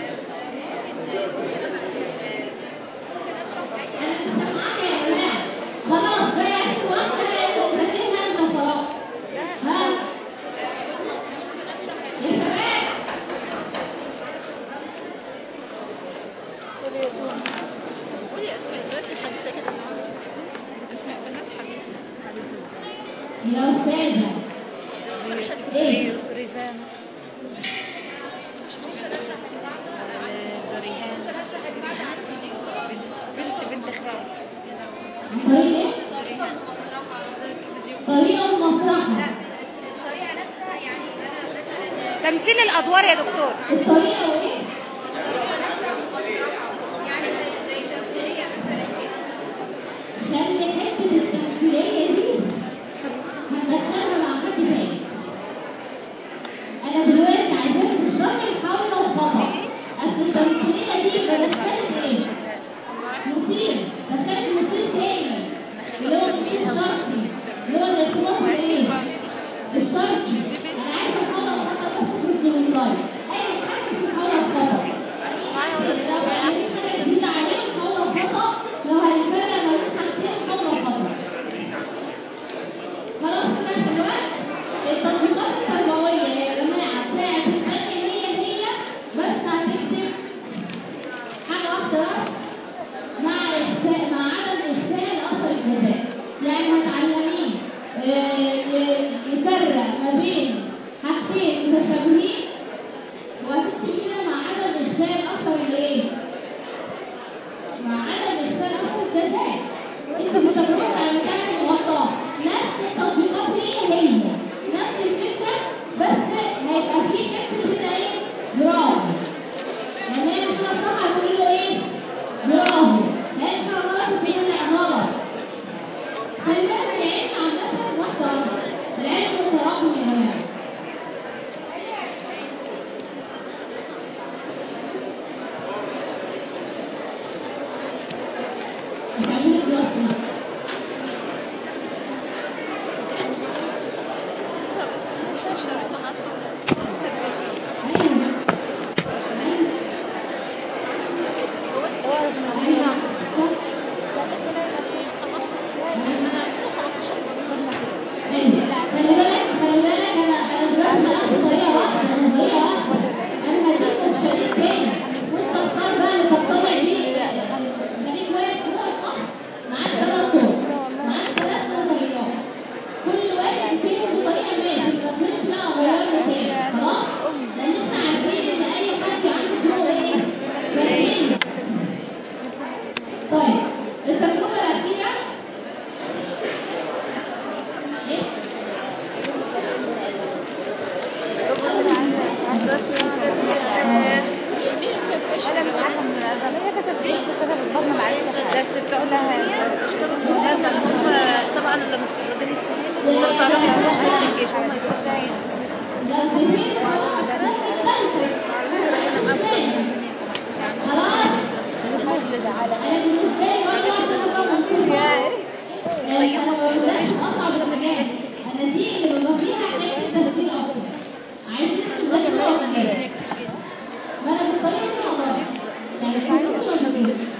انا مش سامعاك يا جماعه خلاص بقى في واحده فاكرها انت خلاص ها يا شباب قولي اسماء دلوقتي حديثه كده اسماء بنات حديثه يا استاذه ايه ريفان ريهان بنت بنت خالد عن طريق ايه؟ طريقه ومسرحها الطريقه نفسها يعني انا مثلا تمثيل الادوار يا دكتور الطريقه وايه؟ يعني زي زي تمثيليه مثلا كده خلي حته التمثيليه دي هندخلها مع حد تاني انا دلوقتي عايزاك تشرحي محاوله وخطا اصل التمثيليه دي بدخلت ايه؟ مثير دخلت مثير تاني اللي هو مثير شرطي اللي هو الارتباط الايه؟ الشرطي انا عايزه محاوله وخطا بس في السلوكاي اي حاجه في محاوله وخطا بين حاجتين متشابهين وهتكتب كده مع عدد إخفاء الأثر اللي إيه؟ مع عدد إخفاء الأثر الجزاء أنت بتدرس على مكان المغطاة نفس التطبيقات هي هي نفس الفكرة بس هيبقى فيه حتة كده إيه؟ برافو لما هي مش صح هتقول له إيه؟ برافو لا إن شاء الله تقول لا غلط خلي بالك العلم عامة واحدة واحدة العلم متراكم يا جماعة هتعملي قياس ايه؟ ايوه خلي بالك خلي بالك انا انا دلوقتي هناخد طريقه واحده انا طريقه واحده انا هديكم شريط تاني وانت اختار بقى اللي تقتنع بيه خليك واقف فوق الخط معاك ثلاث طرق معاك ثلاث نظريات كل واحد فيهم بطريقه ما ما تفهمش لا غيرنا تاني خلاص لان احنا عارفين ان اي حد عنده فروق ايه فاهمين طيب التجربه الاخيره ايه انا معاهم من الرمية كتبت ايه كتبت البطن معايا بس بتقول لها لازم هم طبعا اللي متخرجين السنة دي لا، لا، بيطلعوا لا. على الجيش هم لو تفهم خلاص انا بالنسبه لي برضه انا ببقى مبسوطه انا ما ببداش اصعب الحاجات انا دي اللي ببقى فيها حته تفكير اكتر عايزين تذاكروا اكتر ما انا بالطريقه دي ما اقدرش يعني في النص ما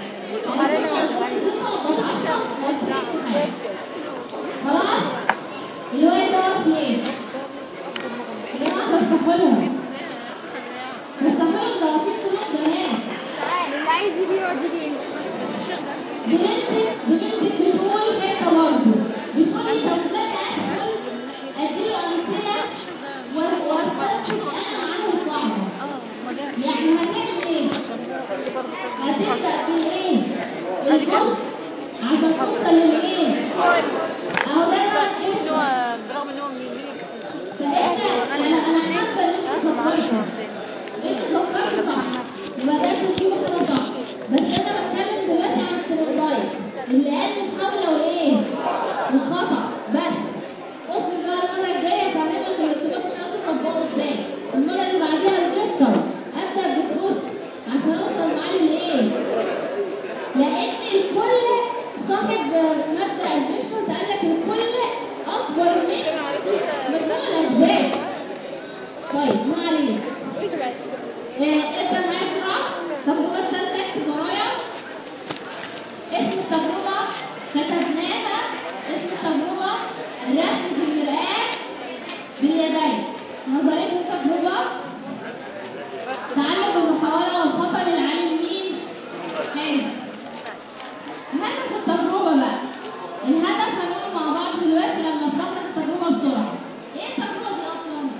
بذاكرش خلاص الواد ده اسمه ايه؟ يا جماعه بستحملهم بستحملهم ده في طرق بنات اللي عايز يجي يقعد يجي زميلتك زميلتك بتقول حته برضه بتقولي طب ما انا ادخل اديله امثله واستخدم انا معاه الصعبه يعني هتعمل ايه؟ هتبدا بالايه؟ بالحب عشان توصل للايه؟ اهو ده بقى ان إيه؟ هو برغم ان هو من يمين فاحنا انا انا حابه ان انتوا تفكروا انتوا فكرتوا صح يبقى ده تجيبوا كده صح بس انا بتكلم دلوقتي عن السيروتايب اللي قال المحاوله والايه؟ والخطا بس اصبر بقى المره الجايه افهمك الارتباط اللي تطبقه ازاي المره اللي بعديها الديجيتال ابدا بالفوز عشان اوصل معاه لايه؟ لان الكل صاحب مبدا الديجيتال قال لك الكل اكبر من مجموع الاسباب طيب ما علينا آه، ابدا معايا بسرعه التجربه الثالثه اكتب ورايا اسم التجربه كتبناها اسم التجربه الرسم في المرآة باليدين نظريه التجربه تعلم المحاوله والخطا للعالم مين حلو هدف التجربه بقى الهدف هنقول مع بعض دلوقتي لما اشرح لك التجربه بسرعه ايه التجربه دي اصلا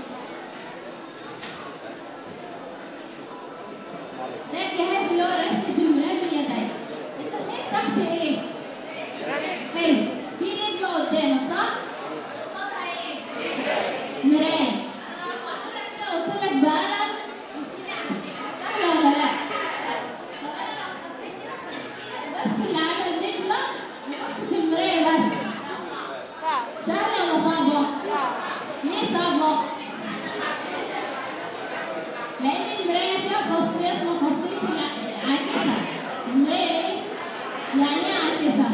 ده الجهاز اللي هو الرسم في المرايه باليدين انت شايف تحت ايه حلو في رجل قدامك صح قصادها ايه مرايه انا لو قلت لك كده قلت لك بقلم امشي على سهله ولا لا طب انا لو حطيت كده خليتك بس اللي على الرجله وبص في المرايه بس سهله ولا صعبه ليه صعبه لان المرايه فيها خاصيه اسمها خاصيه العاكسه المرايه ايه يعني ايه عاكسه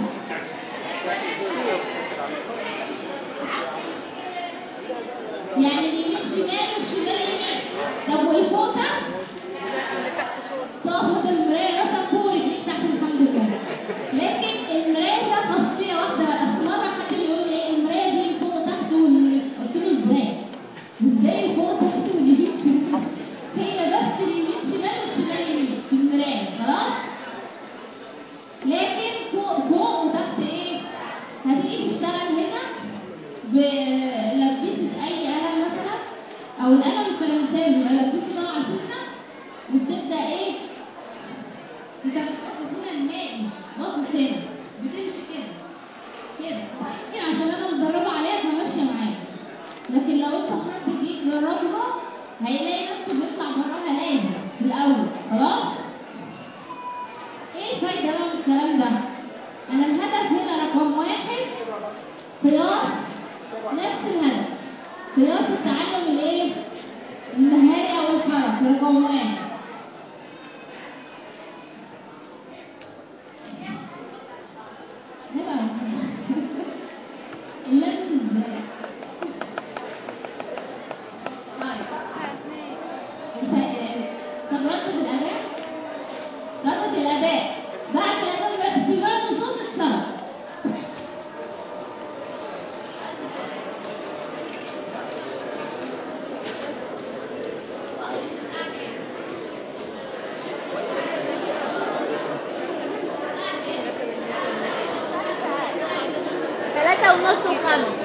يعني اليمين شمال والشمال يمين طب والفوطه تاخد المرايه راسك فوق رجليك تحت الحمد لله لكن المرايه ده خاصيه واحده اصل مره حد بيقول لي ايه المرايه دي فوق تحت وال- قلت له ازاي؟ ازاي فوق تحت واليمين شمال؟ هي بس اليمين شمال والشمال يمين في المرايه خلاص؟ لكن فوق فوق وتحت ايه؟ هتيجي تشتغل هنا بلبسة اي قلم مثلا او القلم الفرنساوي بيبقى لفيف كده على سنه وبتبدا ايه انت بتحط هنا المائي باصص هنا بتمشي كده كده يمكن عشان انا متدربه عليها فماشيه معايا لكن لو انت حد جه يجربها هيلاقي نفسه بيطلع براها لازم في الاول خلاص ايه الفايده بقى من الكلام ده انا الهدف هنا رقم واحد قياس نفس الهدف قياس التعلم الايه المهاري او الحركي رقم واحد هنا اللمس ازاي طيب الف- طب ردد الاداء ردد الاداء بعد الاداء باختبار نصوص الشرع ثلاثة ونص وخمس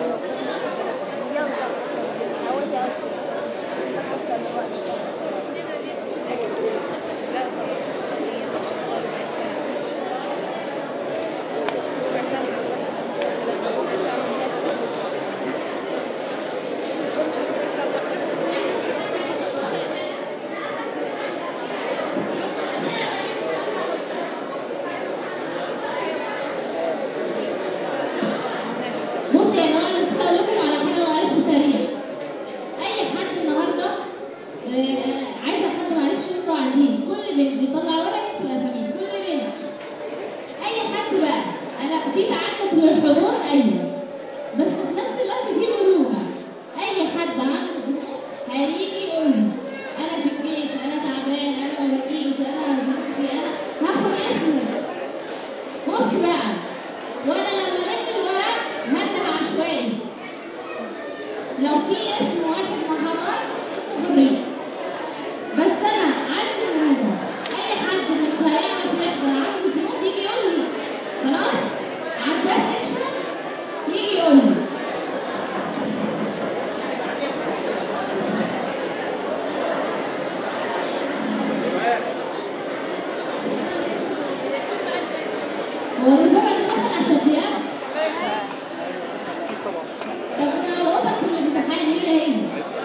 بص يا جماعه انا لسه هقول لكم على حاجه معلش سريع اي حد النهارده آه، عايزه حد معلش يقرا عندي كل بنت بيطلع ورقه يكتب اساميها كل بنت اي حد بقى انا في تعنت للحضور ايوه بس في نفس الوقت في مرونه اي حد عنده ظروف هيجي يقول لي انا في الجيش انا تعبان انا ما بجيش انا ظروفي انا هاخد اسمه بص بقى وانا لما لم الورق هنده عشوائي لو في اسم واحد ما حضر اسمه حرية بس انا عندي مرونة اي حد مش هيعرف يحضر عنده ظروف يجي يقول لي خلاص عندها سكشن يجي يقول لي هو الرجوع دي مثلا اساسيات طب انا لو وضعت في الامتحان هي هي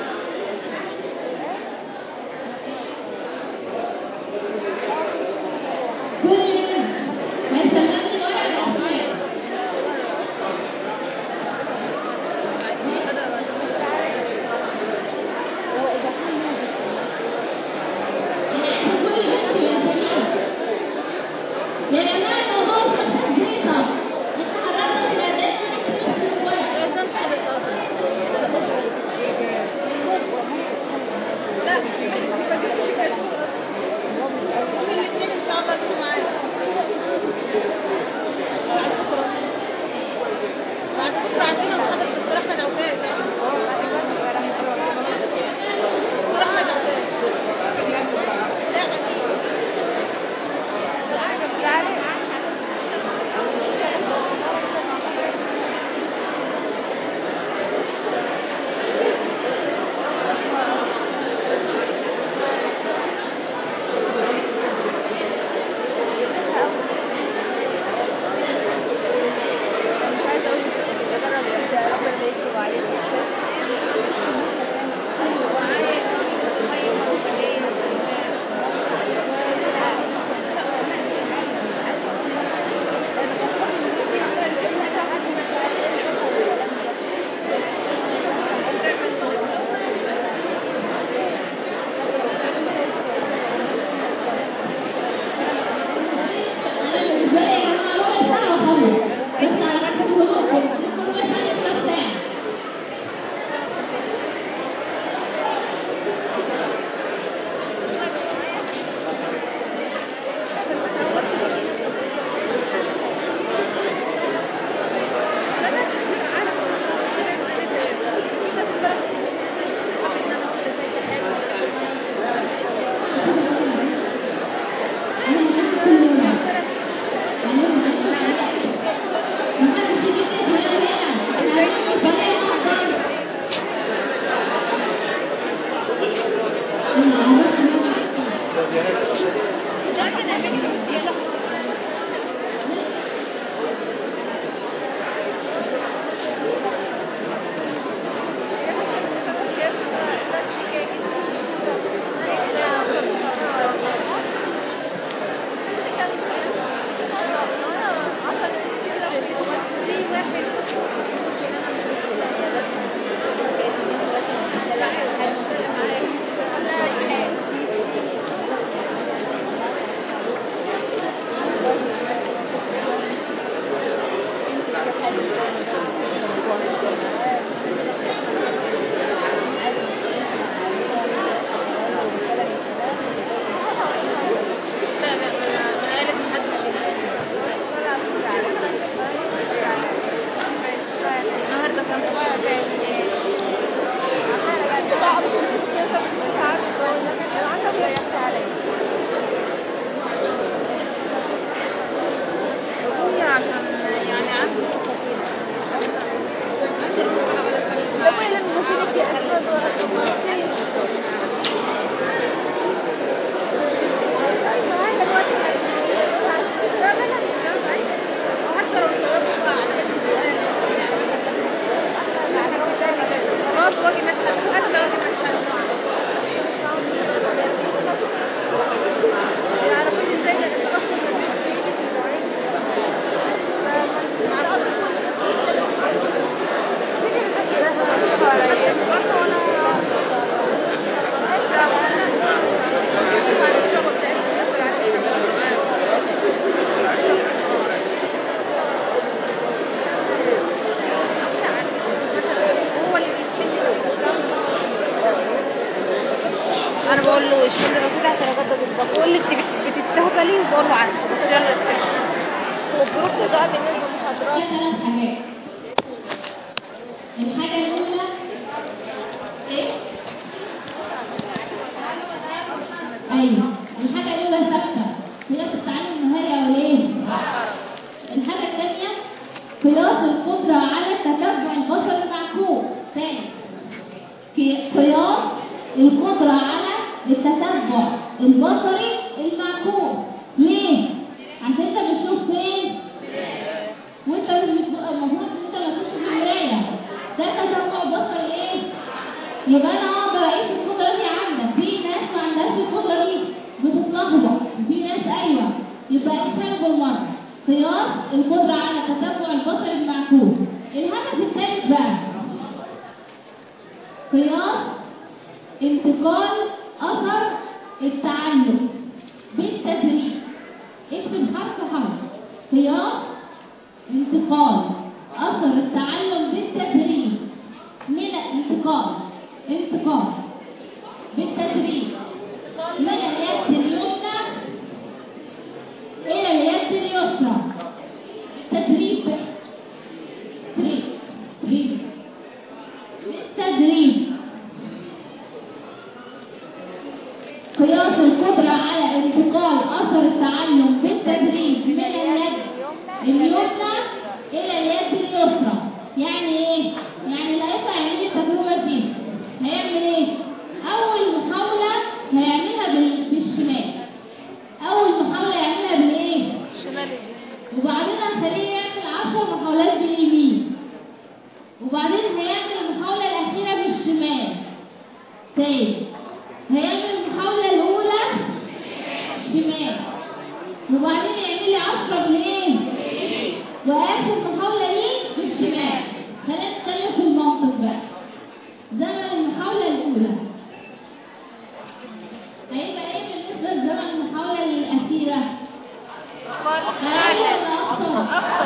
برضه واجي مثلا حتى واجي مثلا يعرفون ازاي ده الشخص اللي مش بيجي في العين هو اللي بيشد انا بقول له اشتري رصيد عشان اجدد الباقه بيقول لي انت بت- بتستهبلي وبقول له عنه بس يلا اشتري هو الجروب ده بالنسبه للمحاضرات في ثلاث حاجات الحاجة الأولى إيه؟ أيوه الحاجة الأولى ثابتة قياس التعلم النهاري أو ليه؟ الحاجة الثانية قياس القدرة على التتبع البصري المعكوس ثاني قي- قياس القدرة على التتبع البصري المعكوس ليه؟ عشان انت بتشوف فين؟ وانت مش بتبقى المفروض ان انت ما تشوفش في المرايه ده تتبع بصري ايه يبقى انا اقدر اقيس القدره دي عندك في ناس ما عندهاش القدره دي بتتلخبط وفي ناس ايوه يبقى قيسها بالمره قياس القدره على التتبع البصري المعكوس الهدف الثالث بقى قياس انتقال اثر التعلم بالتدريج اكتب حرف حرف قياس انتقال أثر التعلم بالتدريج من الانتقال انتقال بالتدريج من اليد اليمنى إلى اليد اليسرى تدريب تدريب تدريب بالتدريب قياس القدرة على انتقال أثر التعلم بالتدريج من اليد اليمنى إلى اليد اليسرى يعني إيه؟ يعني اللي هيطلع يعمل التجربة دي هيعمل إيه؟ أول محاولة هيعملها بال- بالشمال أول محاولة يعملها بالإيه؟ شمالي وبعدين هنخليه يعمل عشر محاولات باليمين وبعدين هيعمل المحاولة الأخيرة بالشمال تاني هيعمل المحاولة الأولى شمال وبعدين يعمل لي عشرة بالإيه؟ وآخر محاولة ليه بالشمال خلينا نتكلم في المنطق بقى زمن المحاولة الأولى هيبقى إيه بالنسبة لزمن المحاولة الأخيرة؟ أقل ولا أكتر؟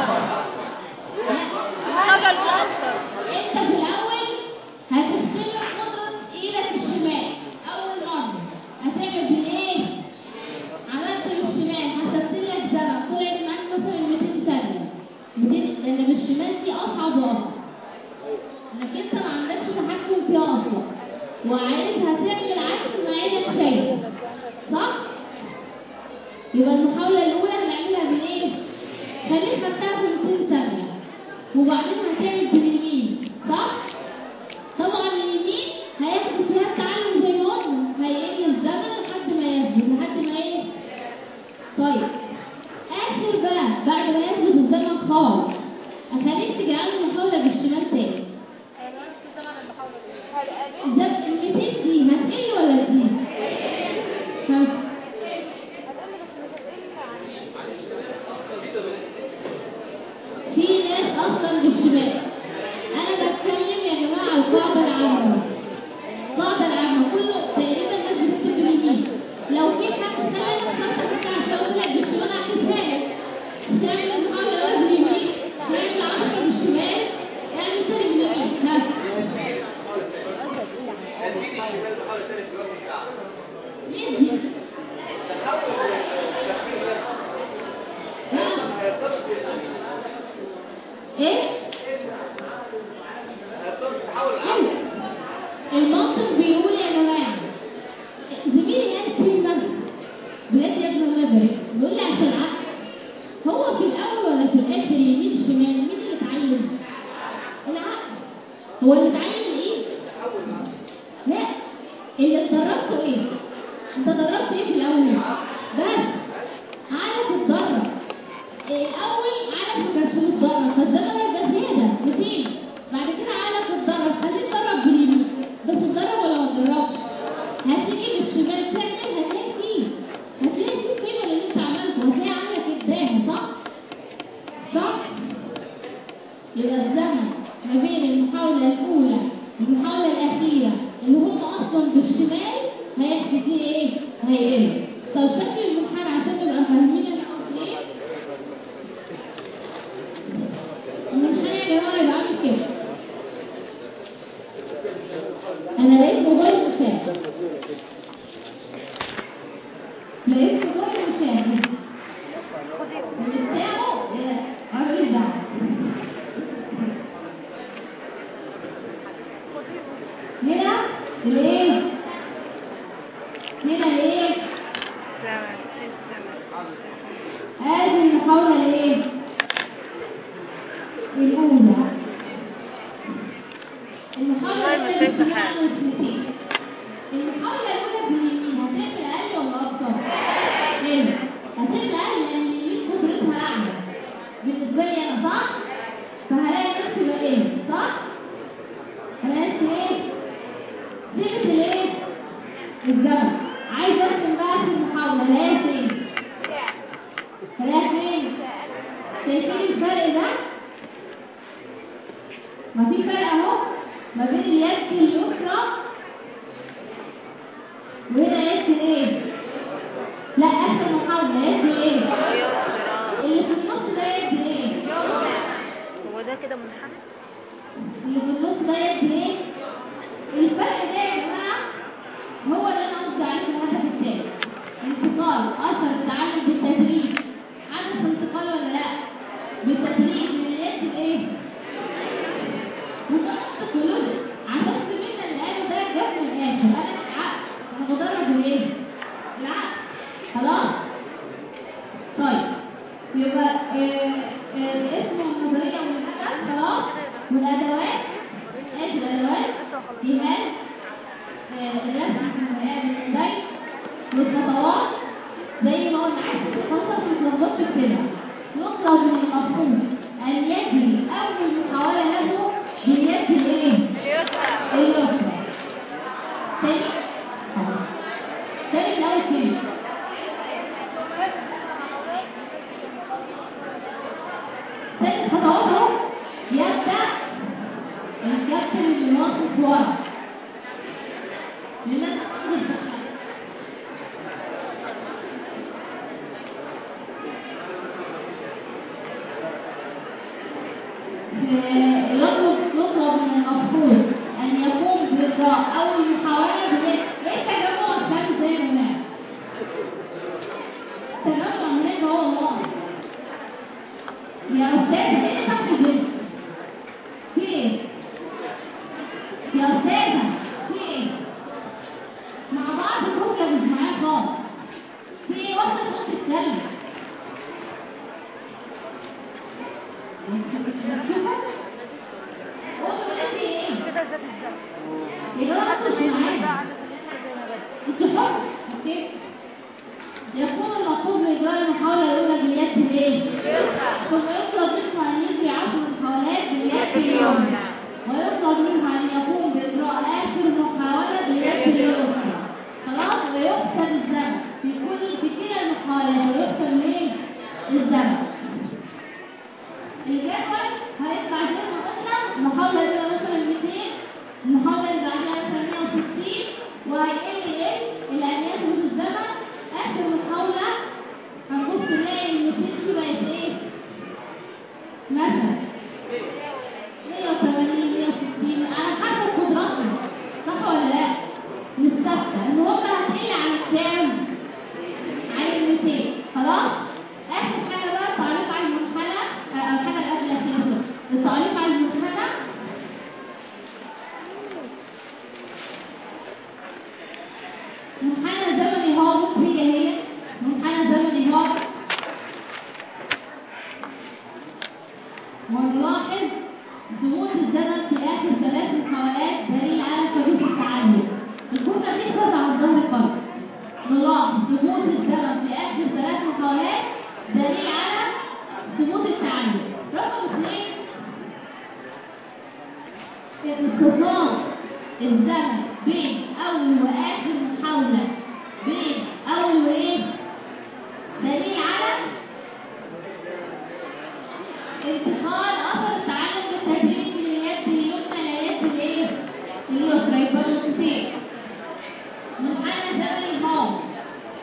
المحاولة الأولى أكتر انت في الاول هتستلم قدرة ايدك الشمال اول مرة هتعمل بالايه عملت بالشمال حسبت لك زمن طلعت معاك مثلا 200 ثانية 200 لان بالشمال دي اصعب واصعب انك انت ما عندكش تحكم فيها اصلا وعايزها تعمل عكس ما عينك شايفه صح؟ يبقى المحاولة الأولى هنعملها بالإيه؟ خليك خدتها في 200 ثانية وبعدين هتعمل باليمين صح؟ طبعا اليمين هياخد فيها التعلم زي ما قلنا هيقل الزمن لحد ما يثبت لحد ما ايه؟ طيب آخر بقى بعد ما يثبت الزمن خالص أخليك تجعل المحاولة بالشمال تاني زمن ال 200 دي هتقل ولا تزيد؟ ها؟ في ناس اصلا بالشمال انا بتكلم يا جماعه على القاعده العامه القاعده العامه كله تقريبا الناس بتكتب باليمين لو في حد سال خمسه سته عشان طلع بالشمال اعكسها لك تعمل المحاوله الاولى باليمين تعمل 10 بالشمال اعمل تاني باليمين ها يدي ايه أيوة. المنطق بيقول يا جماعه زميلي قال كلمه بجد يا ابن الله يبارك بيقول لي عشان عقل هو في الاول ولا في الاخر يمين شمال مين اللي اتعلم العقل هو اللي اتعلم الايه لا اللي اتدربته ايه انت دربت ايه في الاول بس عقلك اتدرب الاول عقلك ما كانش متدرب فالزمن هيبقى زياده 200 بعد كده عقلك اتدرب خليه يتدرب باليمين هيقل طب شكل المنحنى عشان نبقى فاهمين انا قصدي ايه المنحنى يا جماعه يبقى عامل كده انا لقيت موبايل مساعد لقيت موبايل مساعد اللي بتاعه عربي دعوه هنا الايه هنا الايه هذه المحاولة الايه الأولى المحاولة الأولى مش بمعنى الاثنتين المحاولة الأولى باليمين هتعمل أقل ولا أكتر؟ حلو هتعمل أقل لأن اليمين قدرتها أعلى بالنسبة لي أنا صح؟ فهلاقي نفسي بقل صح؟ هلاقي نفسي إيه؟ سمة الايه؟ الزمن عايز ارسم بقى في المحاولة هلاقيها فين؟ هلاقيها فين؟ شايفين الفرق ده؟ ما في فرق اهو ما بين اليد اليسرى وهنا يد الايه؟ لا اخر محاولة يد ايه؟ اللي في النص ده يد ايه؟ هو ده كده منحنى اللي في النص ده يد ايه؟ الفرق ده يا جماعه هو اللي انا قصدي عليه في الهدف الثاني انتقال اثر التعلم بالتدريب حدث انتقال ولا لا بالتدريب من اليد لايه وده منطق ولوجيك عشان زميلنا اللي قاله ده جاب من الاخر انا العقل انا بدرب بالايه العقل خلاص طيب يبقى آه، آه، الاسم والنظريه والهدف خلاص والادوات ادي الادوات جهاز آه، الرسم في المرايه بالديزاين والخطوات زي ما قلنا عايز تتخصص ما تلخبطش كده يطلب من المفهوم ان يجري اول محاوله له باليد الايه؟ اليسرى تاني خلاص. تاني من اول كلمه ثلاث خطوات اهو يبدا الكابتن اللي واقف ورا لماذا تنظر في الحياه آه، يطلب يطلب من المفروض ان يقوم باجراء اول محاوله بايه؟ ايه التجمع الثاني زي ما قلنا التجمع هناك هو الله يا استاذه ايه اللي تحت البنت؟ في ايه؟ يا استاذه في ايه؟ مع بعض الكوكب مش معايا خالص في ايه واحده تقوم تتكلم قومي ولا في ايه؟ كده ذات الزمن يا جماعه انتوا مش معايا انت حر اوكي يكون المقصود باجراء المحاوله الاولى باليد الايه ثم يطلب منه ان يجري عشر محاولات باليد اليمنى ويطلب منه ان يقوم باجراء اخر محاوله باليد اليسرى خلاص ويحسب الزمن في كل في كلا المحاولات ويحسب الايه الزمن الجدول هيطلع زي ما قلنا المحاولة الأولى مثلا 200 المحاولة اللي بعدها مثلا 160 وهيقل ايه الأنيات من الزمن آخر محاولة هنبص نلاقي ال 200 دي بقت ايه مثلا 180 160 على حسب قدراتنا صح ولا لا؟ مش ثابتة المهم هتقل عن كام؟ عن ال 200 خلاص؟ آخر حاجة بقى التعليق على المنحنى آه، الحاجة اللي قبل الأخيرة التعليق على المنحنى منحنى زمني هابط هي هي منحنى زمني هابط ونلاحظ ضغوط الزمن في آخر ثلاث محاولات دليل على ثبوت التعلم الجملة دي خاصة عن ظهر القلب نلاحظ ثبوت الزمن في آخر ثلاث محاولات دليل على ثبوت التعلم رقم اثنين انخفاض الزمن بين أول وآخر محاولة بين أول وإيه دليل على انتقال أثر التعلم بالتدريج من اليد اليمنى إلى اليد الإيه اليسرى يبقى نقطتين منحنى زمني هاو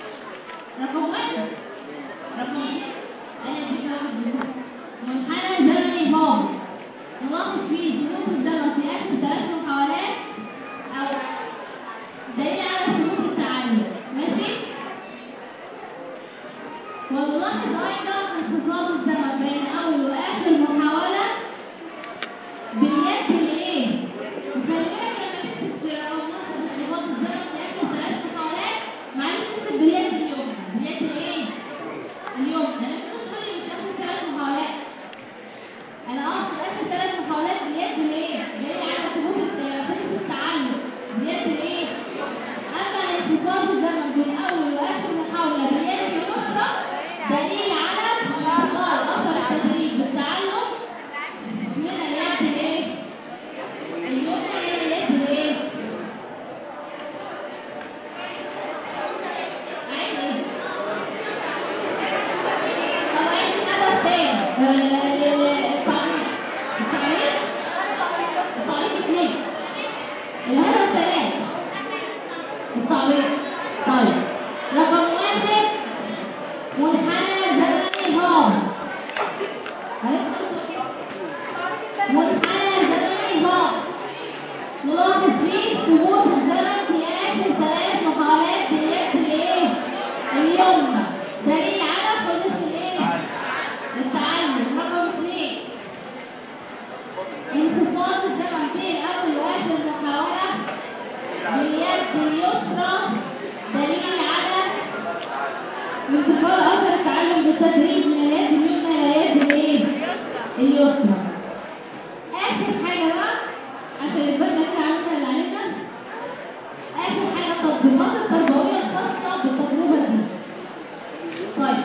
نلاحظ فيه ثبوت الزمن في آخر ثلاث محاولات باليد الإيه؟ اليمنى دليل على حدوث الإيه؟ التعلم رقم اثنين انخفاض الزمن بين أول وآخر محاولة باليد اليسرى دليل على انتقال أثر التعلم بالتدريج من اليد اليمنى إلى اليد الإيه؟ اليسرى آخر حاجة بقى عشان يبقى لك عملنا اللي علينا آخر حاجة التطبيقات التربوية الخاصة بالتجربة دي طيب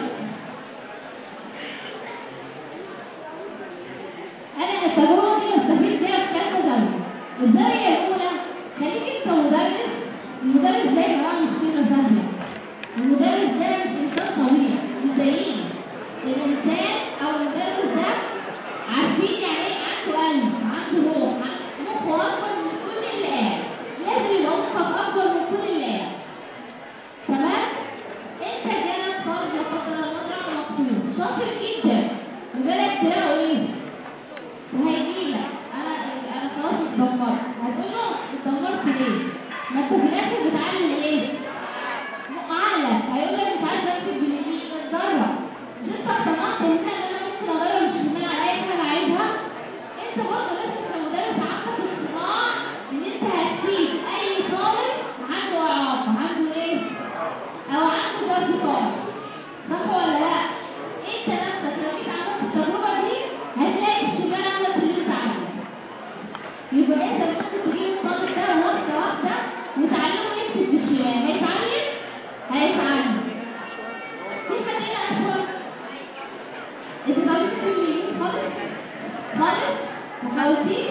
أنا التجربة دي بستفيد فيها في كذا زاوية الزاوية الأولى خليك أنت مدرس المدرس ده يا جماعة مش كلمة سهلة المدرس ده مش إنسان طبيعي مش زينا الإنسان أو المدرس ده عارفين يعني إيه عنده قلب عنده روح عنده مخه أكبر من كل اللي قاعد لازم يبقى مخك أكبر من كل اللي قاعد تمام؟ أنت جالك طالب لا قدر الله دراعه مكسور شاطر جدا وجالك دراعه إيه؟ وهيجيلك انا انا خلاص اتدمرت هتقول له اتدمرت ليه ما انت في الاخر بتعلم ايه عقلك هيقول لك مش عارف امسك باليمين اتدرب مش انت اقتنعت ان انا ممكن ادرب الشمال على اي حاجه انا عايزها انت برضه لازم كمدرس عندك اقتناع ان انت هتفيد اي طالب عنده اعاقه عنده ايه او عنده ظرف طارئ صح ولا لا انت نفسك لو جيت عملت التجربه دي هتلاقي الشمال عملت اللي انت عايزه يبقى انت ممكن تجيب الطالب ده واحده واحده وتعلمه يكتب بالشمال هيتعلم هيتعلم في حد هنا اشهر انت تعرفي تكتب باليمين خالص خالص ما حاولتيش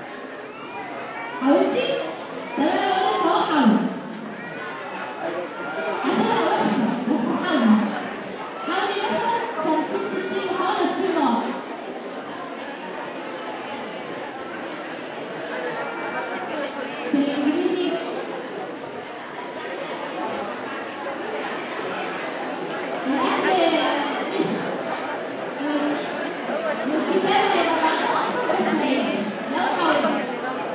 حاولتي طب انا بقول لك اهو حاول هتبقى وحشه بس حاول حاولي مثلا 50 60 محاولة كتير ناقص في الإنجليزي الأكل مش والكتابة اللي ببعتها لو حاولت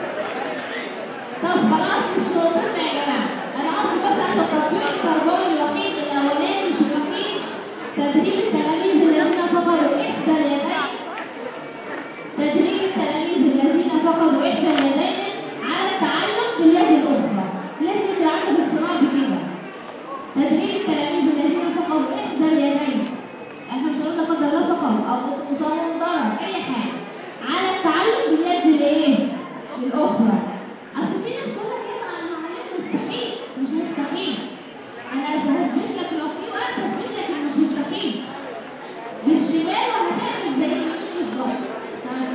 طب خلاص مش نقطتنا يا جماعة أنا قصدي بس عشان التطبيق التربوي الوحيد الأولاني مش الوحيد تدريب التلاميذ الذين فقدوا إحدى اليدين تدريب التلاميذ الذين فقدوا إحدى اليدين على التعلم باليد الأخرى لازم يبقى عندك اقتناع بكده تدريب التلاميذ الذين فقدوا إحدى اليدين احنا مش هنقول لا قدر الله فقط أو أصابوا ضرر أي حاجة على التعلم باليد الإيه؟ الأخرى أصل في ناس تقول لك إيه أنا هعلمك مستحيل مش مستحيل أنا هثبت لك لو في وقت هثبت لك إنه مش مستحيل بالشمال وهتعمل زي اليمين بالظبط ها؟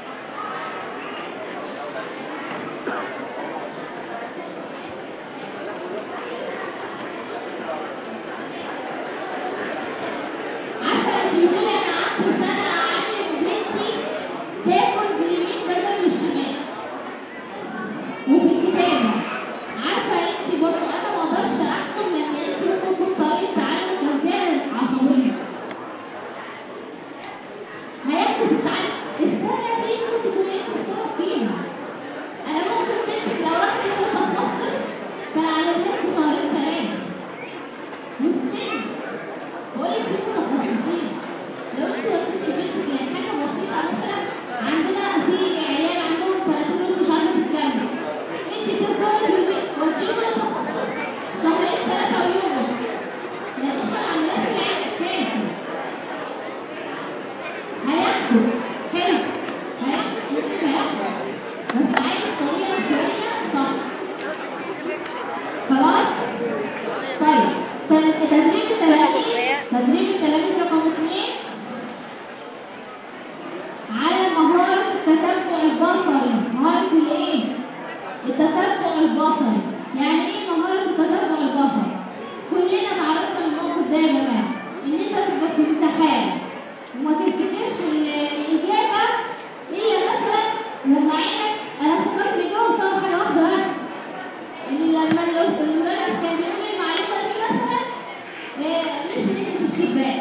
عارفة انت بتقولي انا قعدت سنة اعلم بنتي تاكل باليمين بدل من الشمال وفي الكتابة عارفة انت برضه انا ما اقدرش احكم لان انت ممكن تكون طريقة تعامل كذاب عصبية هياخد التعلم السنة دي ممكن تكون انت السبب فيها انا ممكن بنتك لو رحت لمتخصص كان علمتك شهرين ثلاثة يمكن بقول لك في متخصصين لو انتوا وديتي بنتك لحاجة بسيطة مثلا عندنا في عيال عندهم سنتين ونص مش عارفة تتكلم انت تفضلي في البيت وديهم متخصص شهرين ثلاثة ويوم لان احنا ما عندناش العلم الكافي هياخدوا حلو هياخدوا ممكن هياخدوا بس عايز طريقة شوية صح خلاص طيب تد- تدريب التلاميذ تدريب التلاميذ رقم اثنين على مهارة التتبع البصري مهارة الايه؟ التتبع البصري يعني ايه مهارة التتبع البصري؟ كلنا تعرضنا للموقف ده يا جماعة ان انت تبقى في امتحان وما تفتكرش ال- الاجابة الا مثلا لما عينك انا فكرت الاجابة بسبب حاجة واحدة بس ان لما الأس- المدرس كان بيقول لي المعلومة دي مثلا آه، مش نجم في الشباك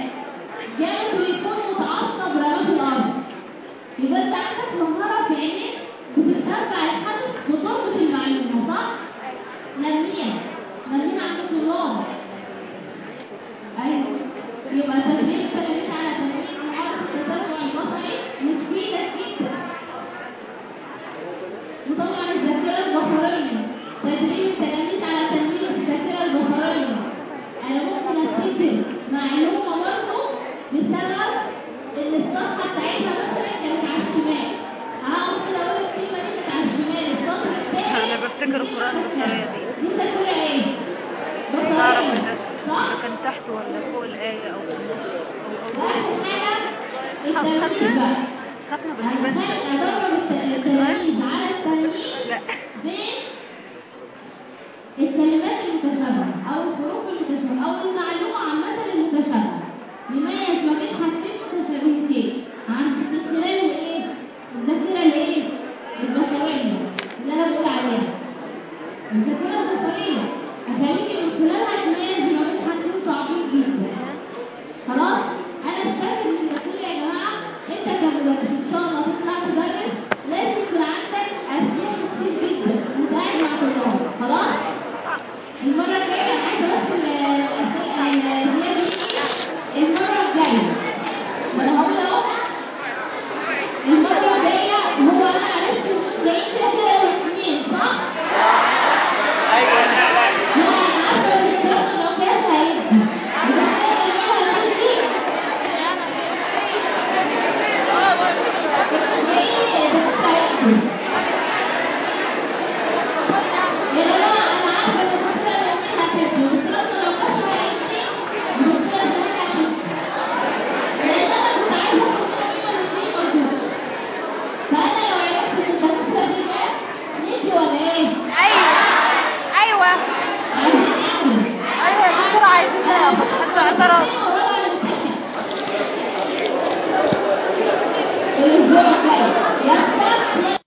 نميها نميها عند الطلاب ايوه يبقى تدريب التلاميذ على تنمية مهارة التتبع البصري مفيدة جدا وطبعا الذاكرة البصرية تدريب التلاميذ على تنمية الذاكرة البصرية أنا ممكن أفتكر معلومة برضه بسبب إن الصفحة بتاعتها مثلا كانت على الشمال هقعد كده أقول الكلمة دي كانت على الشمال السطر بتاعي أنا بفتكر القراءة البصرية دي. دي ذاكرة إيه؟ أعرف بصرية إذا صح؟ إذا كان تحت ولا فوق الآية أو في النص أو أو واحد حاجة التمرين بقى خدنا بس أنا بنسى. خلق أدرب الت- التلاميذ على التمرين لا بين الكلمات المتشابهة أو الحروف المتشابهة أو المعلومة عامة المتشابهة يميز ما بين حاجتين متشابهتين عن من خلال الإيه؟ الذاكرة الإيه؟ البصرية اللي أنا بقول عليها الذاكرة